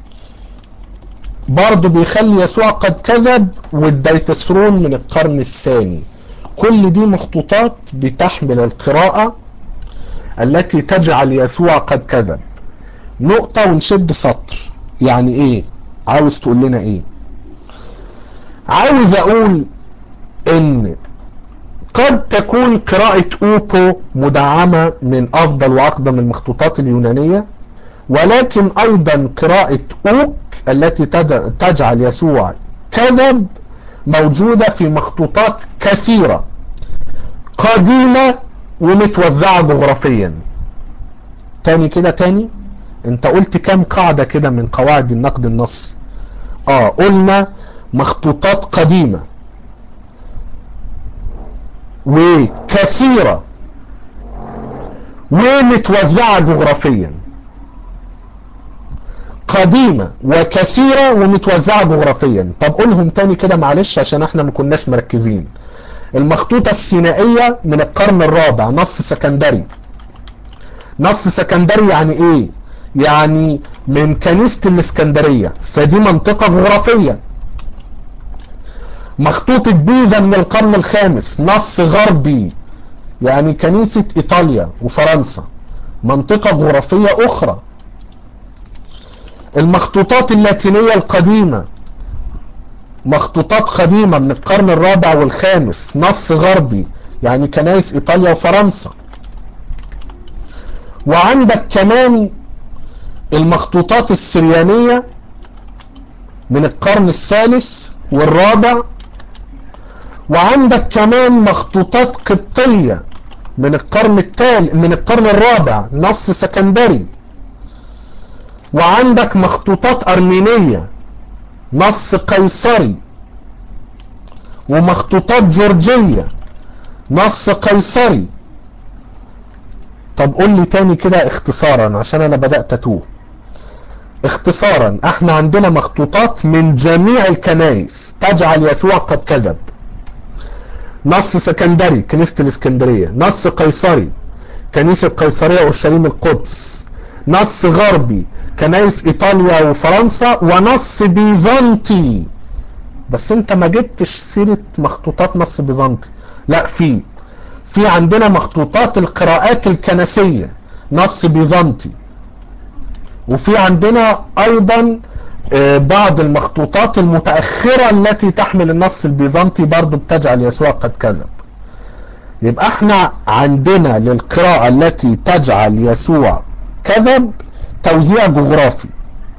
برضو بيخلي يسوع قد كذب والديتسترون من القرن الثاني كل دي مخطوطات بتحمل القراءة التي تجعل يسوع قد كذب نقطة ونشد سطر يعني ايه عاوز تقول لنا ايه عاوز اقول ان قد تكون قراءة اوبو مدعمة من افضل واقدم المخطوطات اليونانية ولكن ايضا قراءة اوك التي تجعل يسوع كذب موجودة في مخطوطات كثيرة قديمة ومتوزعة جغرافيا تاني كده تاني انت قلت كام قاعدة كده من قواعد النقد النصي اه قلنا مخطوطات قديمة وكثيرة ومتوزعة جغرافيا قديمة وكثيرة ومتوزعة جغرافيا طب قولهم تاني كده معلش عشان احنا ما كناش مركزين المخطوطة السينائية من القرن الرابع نص سكندري نص سكندري يعني ايه يعني من كنيسة الاسكندرية فدي منطقة جغرافية مخطوطة بيزا من القرن الخامس نص غربي يعني كنيسة ايطاليا وفرنسا منطقة جغرافية اخرى المخطوطات اللاتينية القديمة مخطوطات قديمة من القرن الرابع والخامس نص غربي يعني كنائس ايطاليا وفرنسا وعندك كمان المخطوطات السريانية من القرن الثالث والرابع وعندك كمان مخطوطات قبطية من القرن التالي من القرن الرابع نص سكندري وعندك مخطوطات أرمينية نص قيصري ومخطوطات جورجية نص قيصري طب قول لي تاني كده اختصارا عشان انا بدأت اتوه اختصارا احنا عندنا مخطوطات من جميع الكنائس تجعل يسوع قد كذب نص سكندري كنيسة الاسكندرية نص قيصري كنيسة قيصرية اورشليم القدس نص غربي كنائس ايطاليا وفرنسا ونص بيزنطي بس انت ما جبتش سيرة مخطوطات نص بيزنطي لا في في عندنا مخطوطات القراءات الكنسية نص بيزنطي وفي عندنا ايضا بعض المخطوطات المتأخرة التي تحمل النص البيزنطي برضو بتجعل يسوع قد كذب يبقى احنا عندنا للقراءة التي تجعل يسوع كذب توزيع جغرافي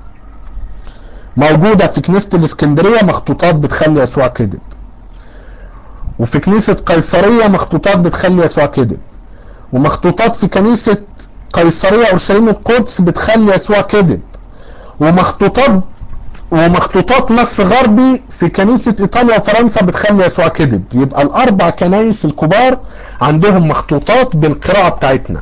موجودة في كنيسة الاسكندرية مخطوطات بتخلي يسوع كذب وفي كنيسة قيصرية مخطوطات بتخلي يسوع كذب ومخطوطات في كنيسة قيصرية اورشليم القدس بتخلي يسوع كذب ومخطوطات ومخطوطات نص غربي في كنيسة ايطاليا وفرنسا بتخلي يسوع كذب يبقى الاربع كنايس الكبار عندهم مخطوطات بالقراءة بتاعتنا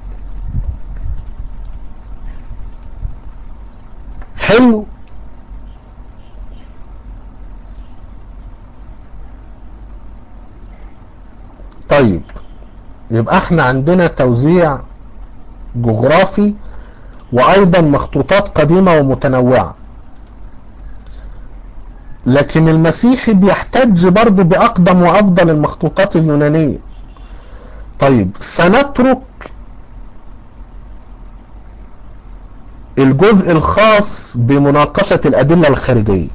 حلو طيب يبقى احنا عندنا توزيع جغرافي وايضا مخطوطات قديمة ومتنوعة لكن المسيحي بيحتج برضه باقدم وافضل المخطوطات اليونانية طيب سنترك الجزء الخاص بمناقشة الادلة الخارجية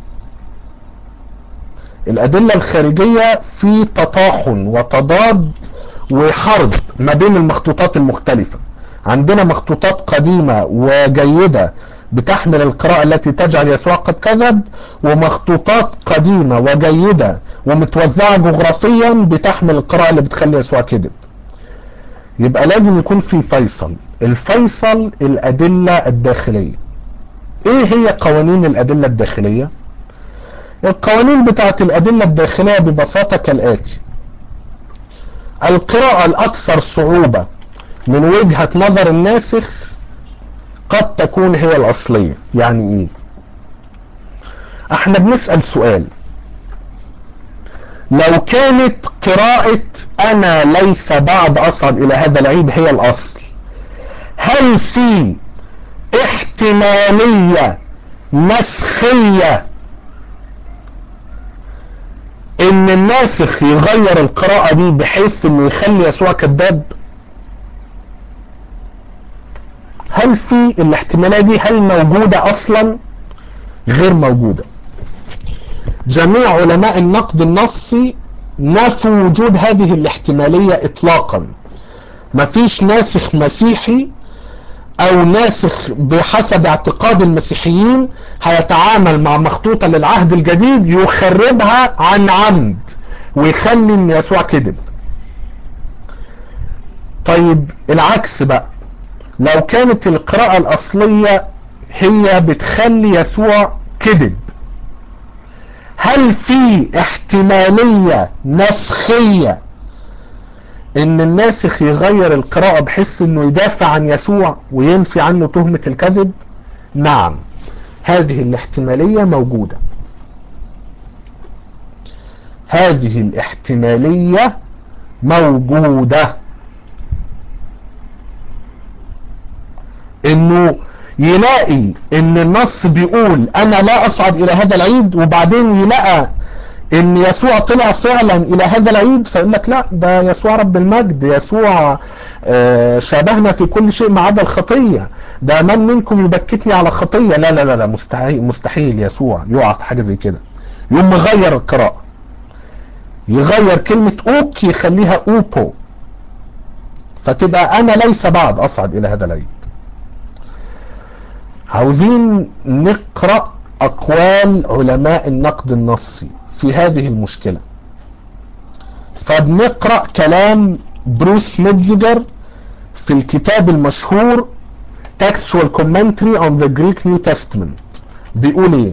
الادلة الخارجية في تطاحن وتضاد وحرب ما بين المخطوطات المختلفة عندنا مخطوطات قديمة وجيدة بتحمل القراءة التي تجعل يسوع قد كذب ومخطوطات قديمة وجيدة ومتوزعة جغرافيا بتحمل القراءة اللي بتخلي يسوع كذب يبقى لازم يكون في فيصل الفيصل الأدلة الداخلية ايه هي قوانين الادلة الداخلية القوانين بتاعت الادلة الداخلية ببساطة كالاتي القراءة الاكثر صعوبة من وجهة نظر الناسخ قد تكون هي الاصلية يعني ايه احنا بنسأل سؤال لو كانت قراءة انا ليس بعد اصعد الى هذا العيد هي الاصل هل في احتمالية نسخية ان الناسخ يغير القراءة دي بحيث انه يخلي يسوع كذاب هل في الاحتمالية دي هل موجودة اصلا غير موجودة جميع علماء النقد النصي نفوا وجود هذه الاحتمالية اطلاقا مفيش ناسخ مسيحي او ناسخ بحسب اعتقاد المسيحيين هيتعامل مع مخطوطة للعهد الجديد يخربها عن عمد ويخلي ان يسوع كذب طيب العكس بقى لو كانت القراءة الاصلية هي بتخلي يسوع كذب هل في احتمالية نسخية ان الناسخ يغير القراءة بحيث انه يدافع عن يسوع وينفي عنه تهمة الكذب نعم هذه الاحتمالية موجودة هذه الاحتمالية موجودة انه يلاقي ان النص بيقول انا لا اصعد الى هذا العيد وبعدين يلاقى ان يسوع طلع فعلا الى هذا العيد فيقول لك لا ده يسوع رب المجد يسوع شابهنا في كل شيء ما عدا الخطية ده من منكم يبكتني على خطية لا لا لا لا مستحيل مستحيل يسوع يقع في حاجة زي كده يوم مغير القراءة يغير كلمة اوك يخليها اوبو فتبقى انا ليس بعد اصعد الى هذا العيد عاوزين نقرأ اقوال علماء النقد النصي في هذه المشكلة فبنقرأ كلام بروس ميتزجر في الكتاب المشهور Textual Commentary on the Greek New Testament بيقول ايه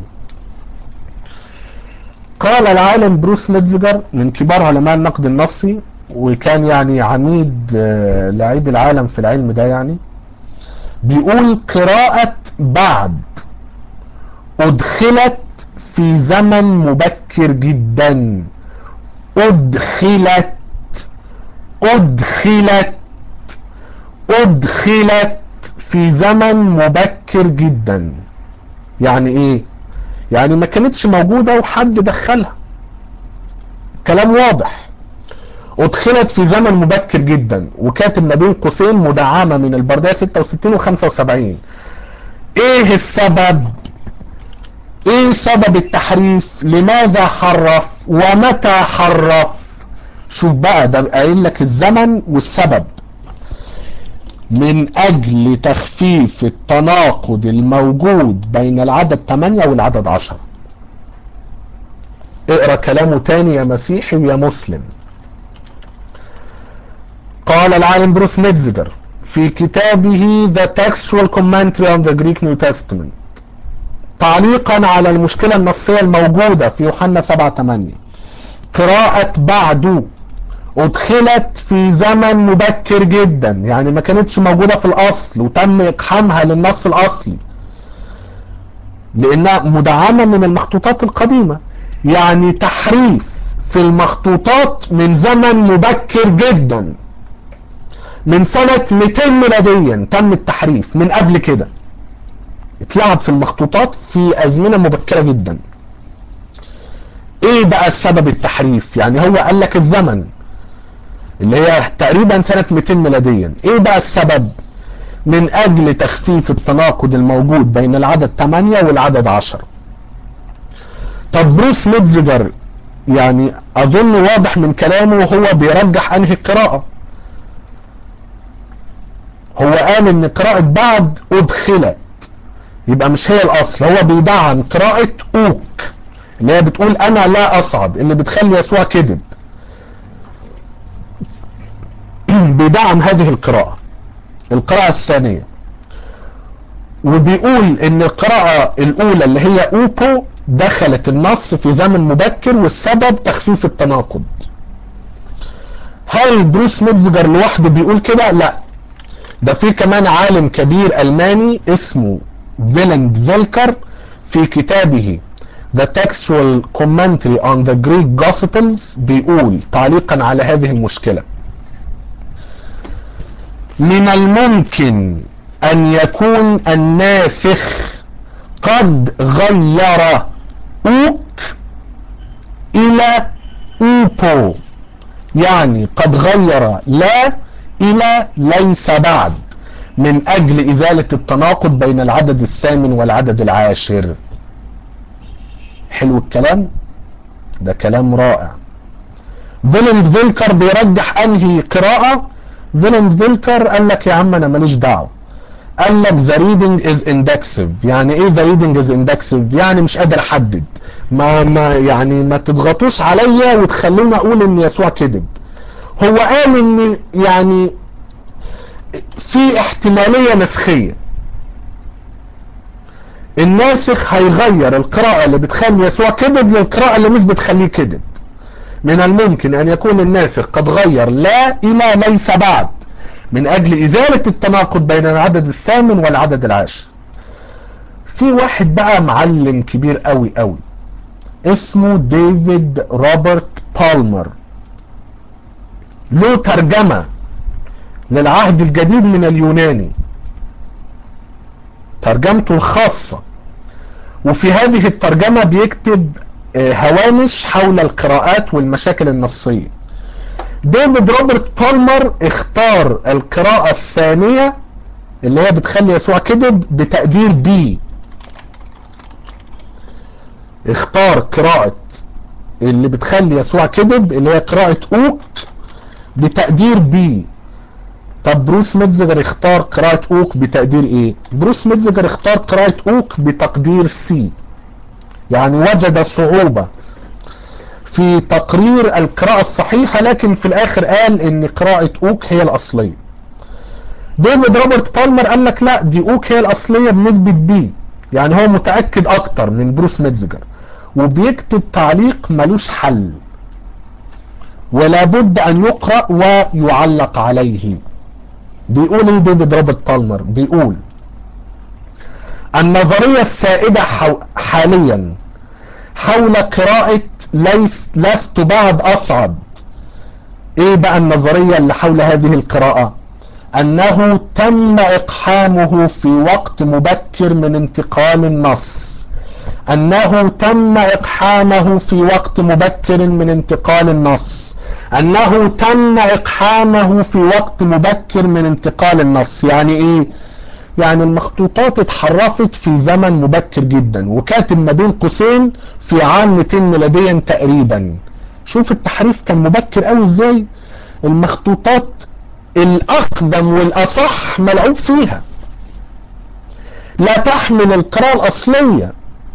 قال العالم بروس ميتزجر من كبار علماء النقد النصي وكان يعني عميد لاعبي العالم في العلم ده يعني بيقول قراءة بعد أدخلت في زمن مبكر جدا أدخلت أدخلت أدخلت في زمن مبكر جدا يعني ايه يعني ما كانتش موجودة وحد دخلها كلام واضح ادخلت في زمن مبكر جدا وكاتب ما بين قوسين مدعمة من البردية 66 و 75 ايه السبب ايه سبب التحريف لماذا حرف ومتى حرف شوف بقى ده قايل لك الزمن والسبب من اجل تخفيف التناقض الموجود بين العدد 8 والعدد 10 اقرا كلامه تاني يا مسيحي ويا مسلم قال العالم بروس ميتزجر في كتابه The Textual Commentary on the Greek New Testament تعليقا على المشكلة النصية الموجودة في يوحنا 7 8 قراءة بعد ادخلت في زمن مبكر جدا يعني ما كانتش موجودة في الاصل وتم اقحامها للنص الاصلي لانها مدعمة من المخطوطات القديمة يعني تحريف في المخطوطات من زمن مبكر جدا من سنة 200 ميلاديا تم التحريف من قبل كده اتلعب في المخطوطات في ازمنة مبكرة جدا ايه بقى السبب التحريف يعني هو قال لك الزمن اللي هي تقريبا سنة 200 ميلاديا ايه بقى السبب من اجل تخفيف التناقض الموجود بين العدد 8 والعدد 10 طب بروس ميتزجر يعني اظن واضح من كلامه وهو بيرجح انهي القراءة هو قال ان قراءة بعد ادخلت يبقى مش هي الاصل هو بيدعم قراءة اوك اللي هي بتقول انا لا اصعد اللي بتخلي يسوع كذب بيدعم هذه القراءة القراءة الثانية وبيقول ان القراءة الاولى اللي هي اوبو دخلت النص في زمن مبكر والسبب تخفيف التناقض هل بروس ميتزجر لوحده بيقول كده لا ده في كمان عالم كبير الماني اسمه فيلند فيلكر في كتابه The Textual Commentary on the Greek Gospels بيقول تعليقا على هذه المشكلة من الممكن أن يكون الناسخ قد غير أوك إلى أوبو يعني قد غير لا إلى ليس بعد من أجل إزالة التناقض بين العدد الثامن والعدد العاشر حلو الكلام ده كلام رائع فيلند فيلكر بيرجح انهي قراءة فيلند فيلكر قال لك يا عم انا ماليش دعوه قال لك the reading is indexive يعني ايه the reading is indexive يعني مش قادر احدد ما ما يعني ما تضغطوش عليا وتخلوني اقول ان يسوع كذب هو قال ان يعني في احتمالية نسخية الناسخ هيغير القراءة اللي بتخلي يسوع كذب للقراءة اللي مش بتخليه كذب من الممكن ان يكون الناسخ قد غير لا الى ليس بعد من اجل ازالة التناقض بين العدد الثامن والعدد العاشر في واحد بقى معلم كبير قوي قوي اسمه ديفيد روبرت بالمر له ترجمة للعهد الجديد من اليوناني ترجمته الخاصة وفي هذه الترجمة بيكتب هوامش حول القراءات والمشاكل النصية ديفيد روبرت بالمر اختار القراءة الثانية اللي هي بتخلي يسوع كذب بتقدير بي اختار قراءة اللي بتخلي يسوع كذب اللي هي قراءة اوك بتقدير بي طب بروس ميتزجر اختار قراءة اوك بتقدير ايه بروس ميتزجر اختار قراءة اوك بتقدير سي يعني وجد صعوبة في تقرير القراءة الصحيحة لكن في الاخر قال ان قراءة اوك هي الاصلية ديفيد روبرت بالمر قال لك لا دي اوك هي الاصلية بنسبة بي يعني هو متأكد اكتر من بروس ميتزجر وبيكتب تعليق ملوش حل ولا بد ان يقرأ ويعلق عليه بيقول ايه ديفيد روبرت بالمر بيقول النظرية السائدة حاليا حول قراءة ليس لست بعد أصعد ايه بقى النظرية اللي حول هذه القراءة انه تم اقحامه في وقت مبكر من انتقال النص انه تم اقحامه في وقت مبكر من انتقال النص انه تم اقحامه في وقت مبكر من انتقال النص يعني ايه يعني المخطوطات اتحرفت في زمن مبكر جدا وكاتب ما بين قوسين في عام 200 ميلاديا تقريبا شوف التحريف كان مبكر قوي ازاي المخطوطات الاقدم والاصح ملعوب فيها لا تحمل القراءة الاصلية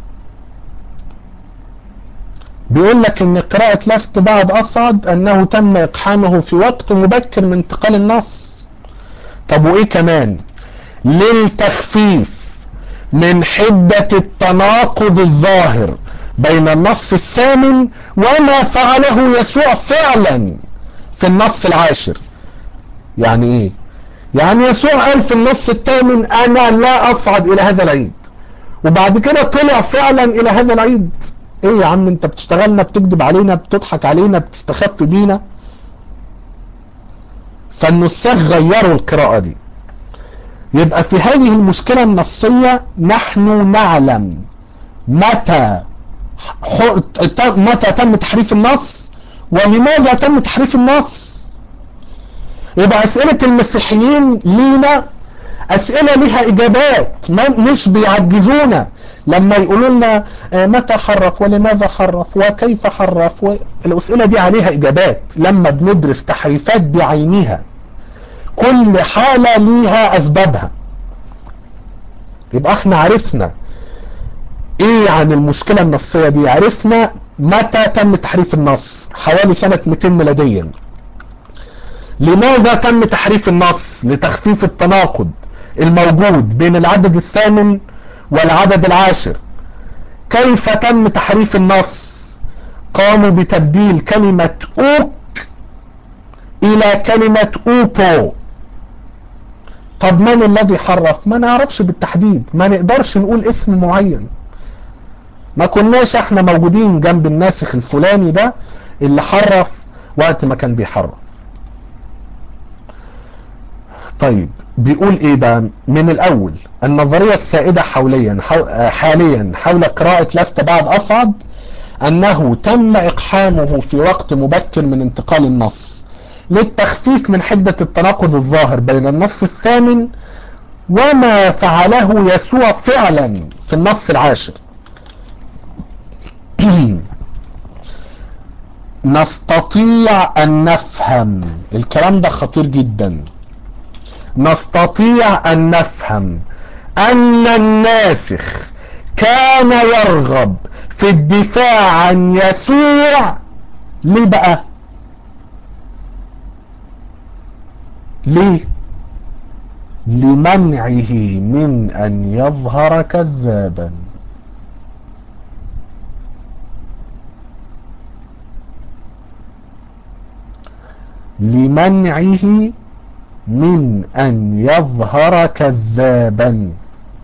بيقول لك ان قراءة لست بعد اصعد انه تم اقحامه في وقت مبكر من انتقال النص طب وايه كمان للتخفيف من حدة التناقض الظاهر بين النص الثامن وما فعله يسوع فعلا في النص العاشر يعني ايه يعني يسوع قال في النص الثامن انا لا اصعد الى هذا العيد وبعد كده طلع فعلا الى هذا العيد ايه يا عم انت بتشتغلنا بتكذب علينا بتضحك علينا بتستخف بينا فالنساخ غيروا القراءة دي يبقى في هذه المشكلة النصية نحن نعلم متى متى تم تحريف النص ولماذا تم تحريف النص يبقى اسئلة المسيحيين لينا اسئلة لها اجابات مش بيعجزونا لما يقولوا لنا متى حرف ولماذا حرف وكيف حرف و... الاسئلة دي عليها اجابات لما بندرس تحريفات بعينها كل حالة ليها اسبابها يبقى احنا عرفنا ايه عن المشكلة النصية دي عرفنا متى تم تحريف النص حوالي سنة 200 ميلاديا لماذا تم تحريف النص لتخفيف التناقض الموجود بين العدد الثامن والعدد العاشر كيف تم تحريف النص قاموا بتبديل كلمة اوك الى كلمة اوبو طب من الذي حرف ما نعرفش بالتحديد ما نقدرش نقول اسم معين ما كناش احنا موجودين جنب الناسخ الفلاني ده اللي حرف وقت ما كان بيحرف طيب بيقول ايه بقى من الاول النظرية السائدة حوليا حاليا حول قراءة لست بعد اصعد انه تم اقحامه في وقت مبكر من انتقال النص للتخفيف من حدة التناقض الظاهر بين النص الثامن وما فعله يسوع فعلا في النص العاشر نستطيع ان نفهم الكلام ده خطير جدا نستطيع ان نفهم ان الناسخ كان يرغب في الدفاع عن يسوع ليه بقى ليه لمنعه من ان يظهر كذابا لمنعه من ان يظهر كذابا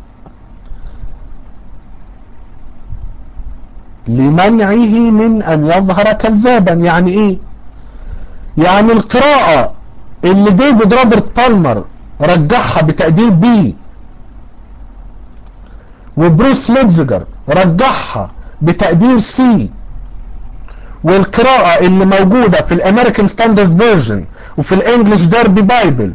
لمنعه من ان يظهر كذابا يعني ايه يعني القراءة اللي ديفيد روبرت بالمر رجحها بتقدير بي وبروس ميتزجر رجحها بتقدير سي والقراءة اللي موجودة في الامريكان ستاندرد فيرجن وفي الانجليش ديربي بايبل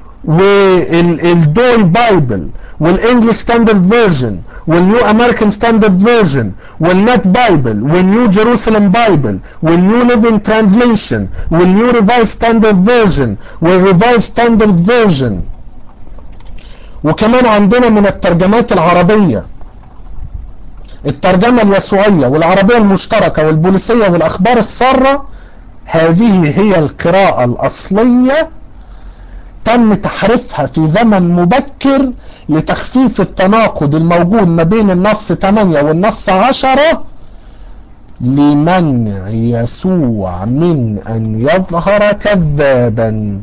والدوي بايبل والانجليش ستاندرد فيرجن والنيو امريكان ستاندرد فيرجن والنت بايبل والنيو جيروسالم بايبل والنيو ليفنج ترانزليشن والنيو ريفايز ستاندرد فيرجن والريفايز ستاندرد فيرجن وكمان عندنا من الترجمات العربية الترجمة اليسوعية والعربية المشتركة والبوليسية والأخبار السارة هذه هي القراءة الأصلية تم تحريفها في زمن مبكر لتخفيف التناقض الموجود ما بين النص 8 والنص 10 لمنع يسوع من أن يظهر كذابا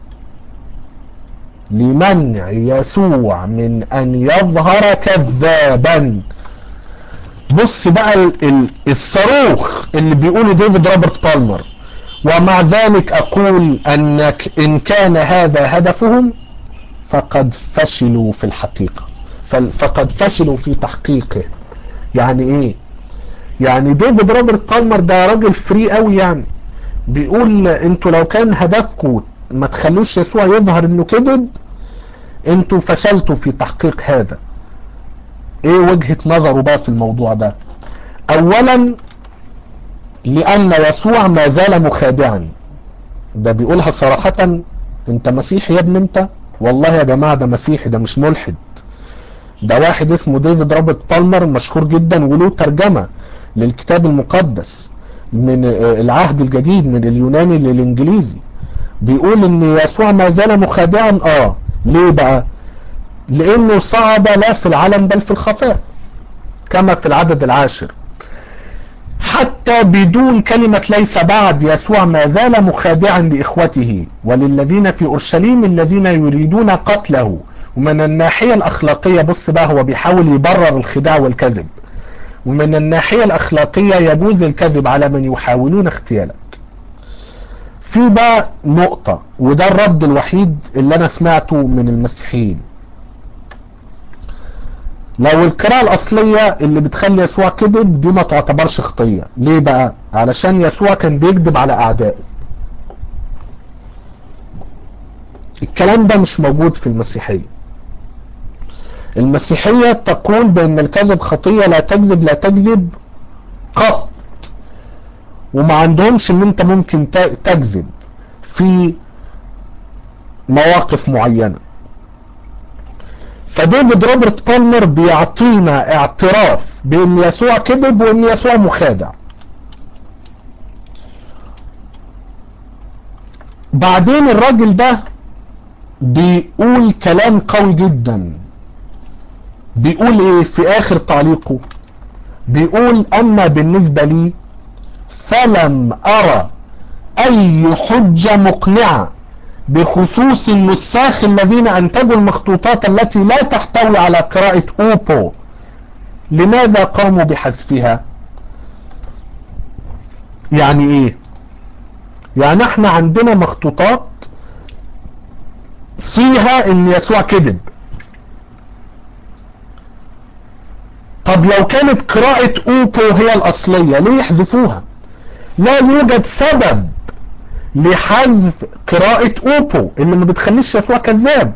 لمنع يسوع من أن يظهر كذابا بص بقى الصاروخ اللي بيقوله ديفيد روبرت بالمر ومع ذلك أقول أنك إن كان هذا هدفهم فقد فشلوا في الحقيقة فقد فشلوا في تحقيقه يعني إيه يعني ديفيد روبرت بالمر ده راجل فري قوي يعني بيقول انتوا لو كان هدفكم ما تخلوش يسوع يظهر انه كذب انتوا فشلتوا في تحقيق هذا ايه وجهة نظره بقى في الموضوع ده اولا لان يسوع ما زال مخادعا ده بيقولها صراحة انت مسيحي يا ابن انت والله يا جماعة ده مسيحي ده مش ملحد ده واحد اسمه ديفيد روبرت بالمر مشهور جدا وله ترجمة للكتاب المقدس من العهد الجديد من اليوناني للانجليزي بيقول ان يسوع ما زال مخادعا اه ليه بقى لانه صعد لا في العلم بل في الخفاء كما في العدد العاشر حتى بدون كلمة ليس بعد يسوع ما زال مخادعا لإخوته وللذين في أورشليم الذين يريدون قتله ومن الناحية الأخلاقية بص بقى هو بيحاول يبرر الخداع والكذب ومن الناحية الأخلاقية يجوز الكذب على من يحاولون اغتيالك في بقى نقطة وده الرد الوحيد اللي أنا سمعته من المسيحيين لو القراءة الأصلية اللي بتخلي يسوع كذب دي ما تعتبرش خطية ليه بقى علشان يسوع كان بيكذب على أعدائه الكلام ده مش موجود في المسيحية المسيحية تقول بأن الكذب خطية لا تكذب لا تكذب قط وما عندهمش ان انت ممكن تكذب في مواقف معينة فديفيد روبرت بالمر بيعطينا اعتراف بان يسوع كذب وان يسوع مخادع بعدين الراجل ده بيقول كلام قوي جدا بيقول ايه في اخر تعليقه بيقول اما بالنسبة لي فلم ارى اي حجة مقنعة بخصوص النساخ الذين انتجوا المخطوطات التي لا تحتوي على قراءة اوبو لماذا قاموا بحذفها يعني ايه يعني احنا عندنا مخطوطات فيها ان يسوع كذب طب لو كانت قراءة اوبو هي الاصلية ليه يحذفوها لا يوجد سبب لحذف قراءة اوبو اللي ما بتخليش يسوع كذاب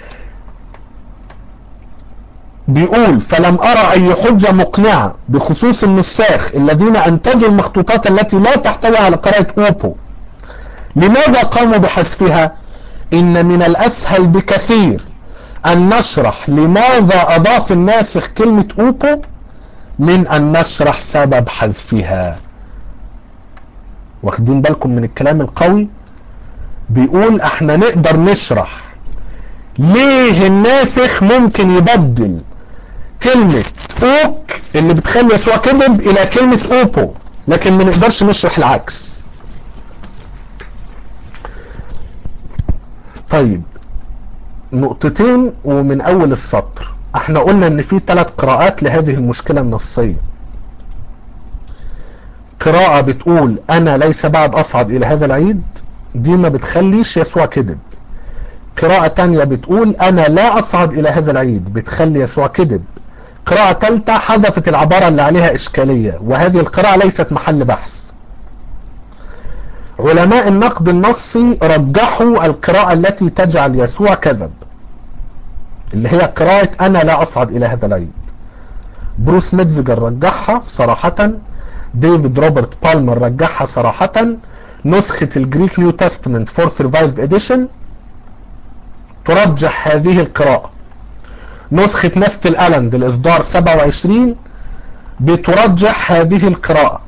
بيقول فلم ارى اي حجة مقنعة بخصوص النساخ الذين انتجوا المخطوطات التي لا تحتوي على قراءة اوبو لماذا قاموا بحذفها ان من الاسهل بكثير ان نشرح لماذا اضاف الناسخ كلمة اوبو من ان نشرح سبب حذفها واخدين بالكم من الكلام القوي بيقول احنا نقدر نشرح ليه الناسخ ممكن يبدل كلمة اوك اللي بتخلي يسوع كذب الى كلمة اوبو لكن ما نقدرش نشرح العكس طيب نقطتين ومن اول السطر احنا قلنا ان في ثلاث قراءات لهذه المشكلة النصية قراءة بتقول انا ليس بعد اصعد الى هذا العيد دي ما بتخليش يسوع كذب قراءة تانية بتقول انا لا اصعد الى هذا العيد بتخلي يسوع كذب قراءة تالتة حذفت العبارة اللي عليها اشكالية وهذه القراءة ليست محل بحث علماء النقد النصي رجحوا القراءة التي تجعل يسوع كذب اللي هي قراءة انا لا اصعد الى هذا العيد بروس ميتزجر رجحها صراحة ديفيد روبرت بالمر رجحها صراحة نسخة الجريك نيو تستمنت فورث ريفايزد اديشن ترجح هذه القراءة نسخة نستل ألند الإصدار 27 بترجح هذه القراءة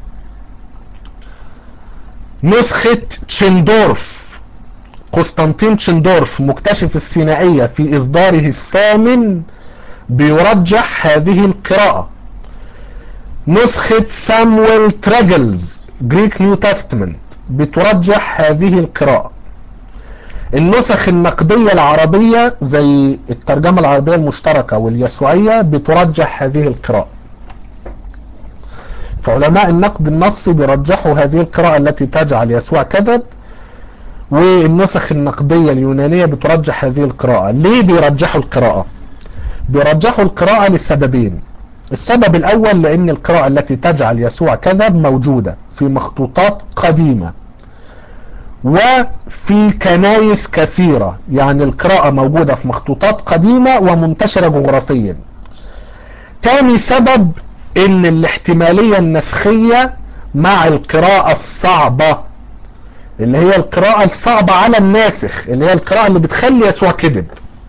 نسخة تشندورف قسطنطين تشندورف مكتشف السينائية في إصداره الثامن بيرجح هذه القراءة نسخة سامويل تراجلز جريك نيو تستمنت بترجح هذه القراءة النسخ النقدية العربية زي الترجمة العربية المشتركة واليسوعية بترجح هذه القراءة فعلماء النقد النصي بيرجحوا هذه القراءة التي تجعل يسوع كذب والنسخ النقدية اليونانية بترجح هذه القراءة ليه بيرجحوا القراءة بيرجحوا القراءة لسببين السبب الأول لأن القراءة التي تجعل يسوع كذب موجودة في مخطوطات قديمة وفي كنايس كثيرة يعني القراءة موجودة في مخطوطات قديمة ومنتشرة جغرافيا تاني سبب ان الاحتمالية النسخية مع القراءة الصعبة اللي هي القراءة الصعبة على الناسخ اللي هي القراءة اللي بتخلي يسوع كذب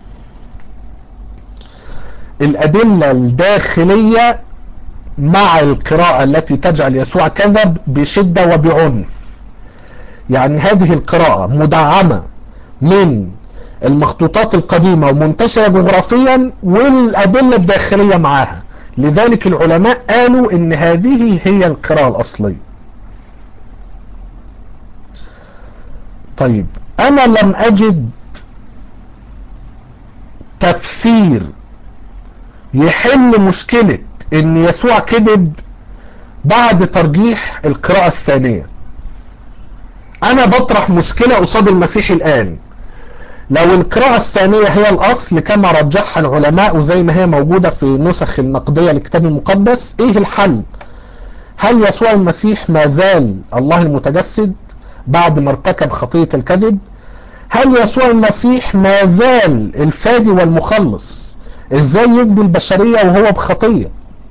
الأدلة الداخلية مع القراءة التي تجعل يسوع كذب بشدة وبعنف يعني هذه القراءة مدعمة من المخطوطات القديمة ومنتشرة جغرافيا والأدلة الداخلية معاها لذلك العلماء قالوا ان هذه هي القراءة الأصلية طيب أنا لم أجد تفسير يحل مشكلة ان يسوع كذب بعد ترجيح القراءة الثانية انا بطرح مشكلة قصاد المسيح الان لو القراءة الثانية هي الاصل كما رجحها العلماء وزي ما هي موجودة في نسخ النقدية للكتاب المقدس ايه الحل هل يسوع المسيح ما زال الله المتجسد بعد ما ارتكب خطية الكذب هل يسوع المسيح ما زال الفادي والمخلص ازاي يفدي البشرية وهو بخطية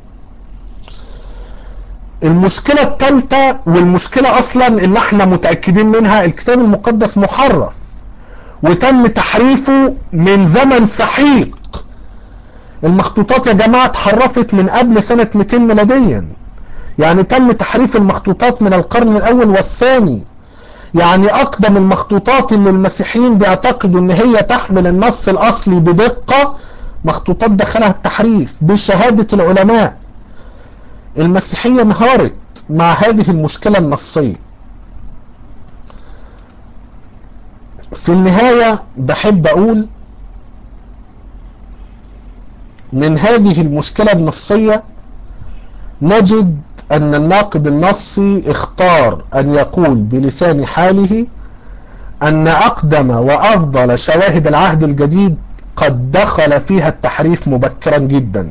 المشكلة الثالثة والمشكلة اصلا اللي احنا متأكدين منها الكتاب المقدس محرف وتم تحريفه من زمن سحيق المخطوطات يا جماعة اتحرفت من قبل سنة 200 ميلاديا يعني تم تحريف المخطوطات من القرن الاول والثاني يعني اقدم المخطوطات اللي المسيحيين بيعتقدوا ان هي تحمل النص الاصلي بدقة مخطوطات دخلها التحريف بشهادة العلماء المسيحية انهارت مع هذه المشكلة النصية في النهاية بحب اقول من هذه المشكلة النصية نجد أن الناقد النصي اختار أن يقول بلسان حاله أن أقدم وأفضل شواهد العهد الجديد قد دخل فيها التحريف مبكرا جدا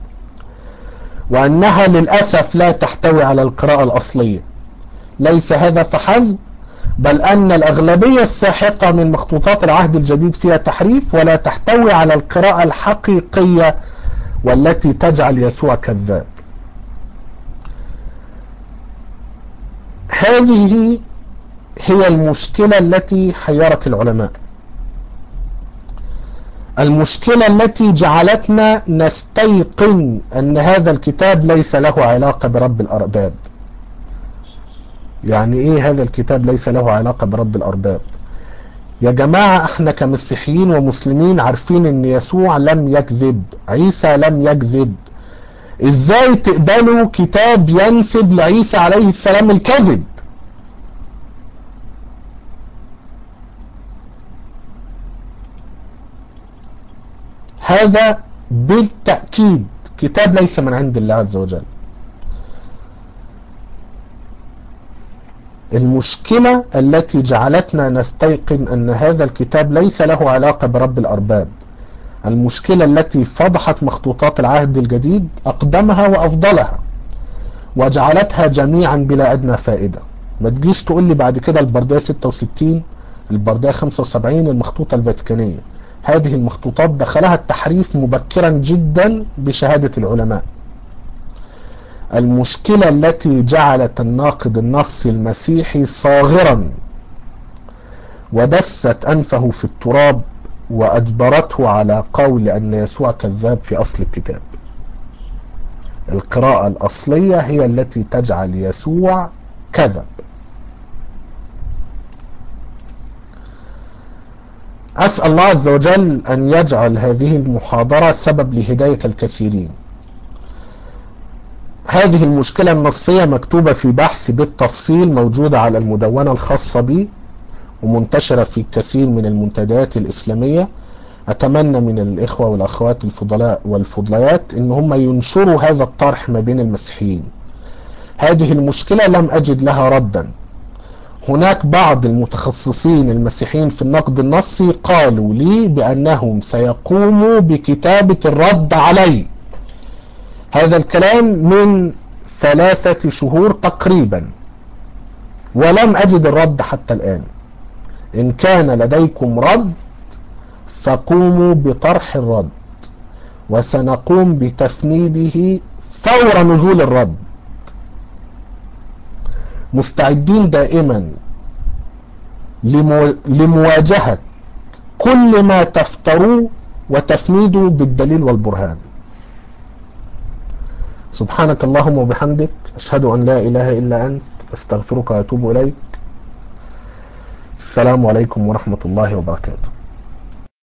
وأنها للأسف لا تحتوي على القراءة الأصلية ليس هذا فحسب بل أن الأغلبية الساحقة من مخطوطات العهد الجديد فيها تحريف ولا تحتوي على القراءة الحقيقية والتي تجعل يسوع كذاب هذه هي المشكلة التي حيرت العلماء المشكلة التي جعلتنا نستيقن أن هذا الكتاب ليس له علاقة برب الأرباب يعني إيه هذا الكتاب ليس له علاقة برب الأرباب يا جماعة احنا كمسيحيين ومسلمين عارفين ان يسوع لم يكذب عيسى لم يكذب ازاي تقبلوا كتاب ينسب لعيسى عليه السلام الكذب هذا بالتأكيد كتاب ليس من عند الله عز وجل المشكلة التي جعلتنا نستيقن أن هذا الكتاب ليس له علاقة برب الأرباب المشكلة التي فضحت مخطوطات العهد الجديد أقدمها وأفضلها وجعلتها جميعا بلا أدنى فائدة ما تجيش تقول لي بعد كده البردية 66 البردية 75 المخطوطة الفاتيكانية هذه المخطوطات دخلها التحريف مبكرا جدا بشهادة العلماء المشكلة التي جعلت الناقد النصي المسيحي صاغرا ودست أنفه في التراب وأجبرته على قول أن يسوع كذاب في أصل الكتاب القراءة الأصلية هي التي تجعل يسوع كذب أسأل الله عز وجل أن يجعل هذه المحاضرة سبب لهداية الكثيرين هذه المشكلة النصية مكتوبة في بحث بالتفصيل موجودة على المدونة الخاصة بي ومنتشرة في كثير من المنتديات الإسلامية أتمنى من الإخوة والأخوات الفضلاء والفضليات إن هم ينشروا هذا الطرح ما بين المسيحيين هذه المشكلة لم أجد لها ردا هناك بعض المتخصصين المسيحيين في النقد النصي قالوا لي بأنهم سيقوموا بكتابة الرد علي هذا الكلام من ثلاثة شهور تقريبا ولم أجد الرد حتى الآن إن كان لديكم رد فقوموا بطرح الرد وسنقوم بتفنيده فور نزول الرد مستعدين دائما لمواجهة كل ما تفتروه وتفنيده بالدليل والبرهان سبحانك اللهم وبحمدك أشهد أن لا إله إلا أنت أستغفرك وأتوب إليك السلام عليكم ورحمة الله وبركاته